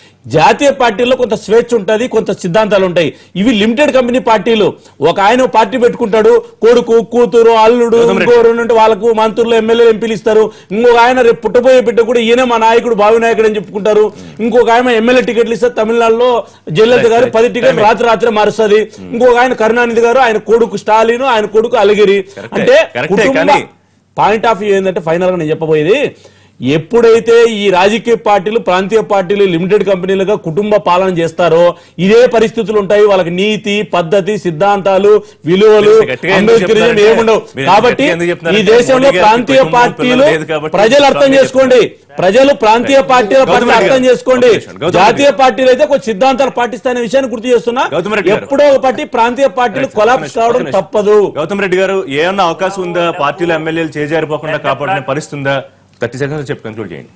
జాతీయ పార్టీల్లో కొంత స్వేచ్ఛ ఉంటుంది కొంత సిద్ధాంతాలు ఉంటాయి ఇవి లిమిటెడ్ కంపెనీ పార్టీలు ఒక ఆయన పార్టీ పెట్టుకుంటాడు కొడుకు కూతురు అల్లుడు గౌతమ్ రెడ్డి. ఇంకో రెండు వాళ్ళకు మంత్రులు ఎమ్మెల్యేలు ఎంపీలు ఇస్తారు ఇంకొక ఆయన రేపు పుట్టబోయే బిడ్డ కూడా ఈయన మా నాయకుడు భావి నాయకుడు అని చెప్పుకుంటారు ఇంకొక ఆయన ఎమ్మెల్యే టికెట్లు ఇస్తారు తమిళనాడులో జయలలిత గారు Right, పది right. టికెట్లు రాత్రి రాత్రి మారుస్తుంది ఇంకొక ఆయన కరుణానిధి గారు ఆయన కొడుకు స్టాలిన్ ఆయన కొడుకు అలగిరి Correct. అంటే Correct. కుటుంబ కానీ- పాయింట్ ఆఫ్ వ్యూ ఏంటంటే ఫైనల్ గా నేను చెప్పబోయేది ఎప్పుడైతే ఈ రాజకీయ పార్టీలు ప్రాంతీయ పార్టీలు లిమిటెడ్ కంపెనీలుగా కుటుంబ పాలన చేస్తారో ఇదే పరిస్థితులు ఉంటాయి వాళ్ళకి నీతి పద్ధతి సిద్ధాంతాలు విలువలు మీరు గట్టిగా ఎందుకు అంబేద్కరిజం చెప్తున్నారంటే- ఏముండవు మీరు కాబట్టి గట్టిగా ఎందుకు ఈ చెప్తున్నారంటే దేశంలో మోడీ గారికి ప్రాంతీయ కుటుంబం, పార్టీలు పిల్లలు లేదు కాబట్టి ప్రజలు అర్థం ప్రాంతీయ చేసుకోండి ప్రజలు ప్రాంతీయ పార్టీల గౌతమ్ పట్ల రెడ్డి అర్థం గారు. చేసుకోండి గౌతమ్ రెడ్డి గారు. జాతీయ పార్టీలు అయితే కొన్ని సిద్ధాంతాలు పాటిస్తాయనే విషయాన్ని గుర్తు చేస్తున్నా గౌతమ్ రెడ్డి గారు. ఎప్పుడో ఒక పార్టీ ప్రాంతీయ పార్టీలు కొలాప్స్ కావడం తప్పదు గౌతమ్ రెడ్డి గారు ఏమన్నా అవకాశం ఉందా పార్టీల ఎమ్మెల్యేలు చేజారిపోకుండా కాపాడిన పరిస్థితి ఉందా థర్టీ సెకండ్స్ చెప్పి కన్క్లూడ్ చేయండి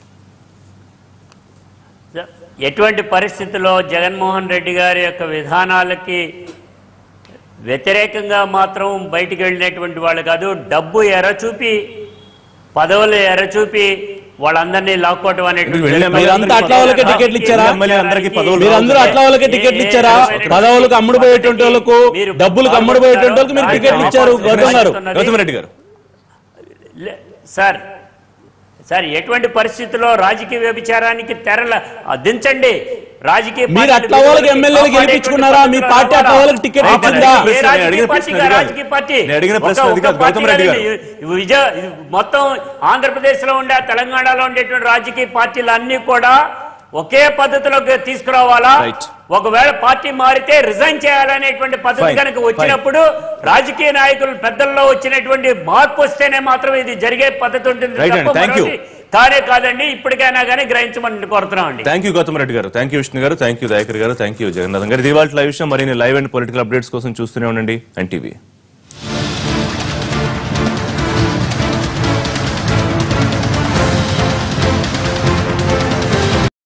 ఎటువంటి పరిస్థితుల్లో జగన్మోహన్ రెడ్డి గారి యొక్క విధానాలకి వ్యతిరేకంగా మాత్రం బయటికి వెళ్ళినటువంటి వాళ్ళు కాదు డబ్బు ఎరచూపి పదవులు ఎరచూపి వాళ్ళందరినీ లాక్కోవటం అనేటువంటి వెళ్ళే మీరంతా అట్లా వాళ్ళకే టికెట్లు ఇచ్చారా ఎమ్మెల్యే అందరికీ పదవులు మీరందరూ అట్లా వాళ్ళకే టికెట్లు ఇచ్చారా పదవులకు అమ్ముడు పోయేటువంటి వాళ్ళకు డబ్బులకు అమ్ముడు పోయేటువంటి వాళ్ళకు మీరు టికెట్లు ఇచ్చారు గౌతమ్ గారు గౌతమ్ రెడ్డి గారు లే- సార్ సార్ ఎటువంటి పరిస్థితుల్లో రాజకీయ వ్యభిచారానికి తెరల ఆ, దించండి రాజకీయ మీరు పార్టీలు అట్లా వాళ్ళకి ఎమ్మెల్యేలు కాపాడేటువంటి గెలిపించుకున్నారా? మీ పద్ధతులు పార్టీ అట్లా వాళ్ళకి టికెట్ రావాలా? ఇచ్చిందా? ఏ నేను రాజకీయ అడిగిన పార్టీ ప్రశ్న అది కాదు. రాజకీయ పార్టీ నేను అడిగిన ఒక- ప్రశ్న అది ఒక కాదు. పార్టీ గౌతమ్ రెడ్డి కాదండి. ఇది విజయ ఇది మొత్తం ఆంధ్రప్రదేశ్ లో ఉండే తెలంగాణలో ఉండేటువంటి రాజకీయ పార్టీలు అన్ని కూడా ఒకే పద్ధతిలోకి తీసుకురావాలా Right. ఒకవేళ పార్టీ మారితే రిజైన్ చేయాలనేటువంటి పద్ధతి Fine. కనుక వచ్చినప్పుడు రాజకీయ నాయకులు పెద్దల్లో వచ్చినటువంటి మార్పు వస్తేనే మాత్రం ఇది జరిగే పద్ధతి ఉంటుంది Right తప్ప అండి. Thank you. మరొకటి కానే కాదండి ఇప్పటికైనా కానీ గ్రహించమని కోరుతున్నాం అండి థ్యాంక్ యూ గౌతమ్ రెడ్డి గారు థ్యాంక్ యూ విష్ణు గారు థ్యాంక్ యూ దయాకర్ గారు థ్యాంక్ యూ జగన్నాథం గారు ఇది వాళ్ళ లైవ్ విషయం మరిన్ని లైవ్ అండ్ పొలిటికల్ అప్డేట్స్ కోసం చూస్తూనే ఉండండి ఎన్టీవీ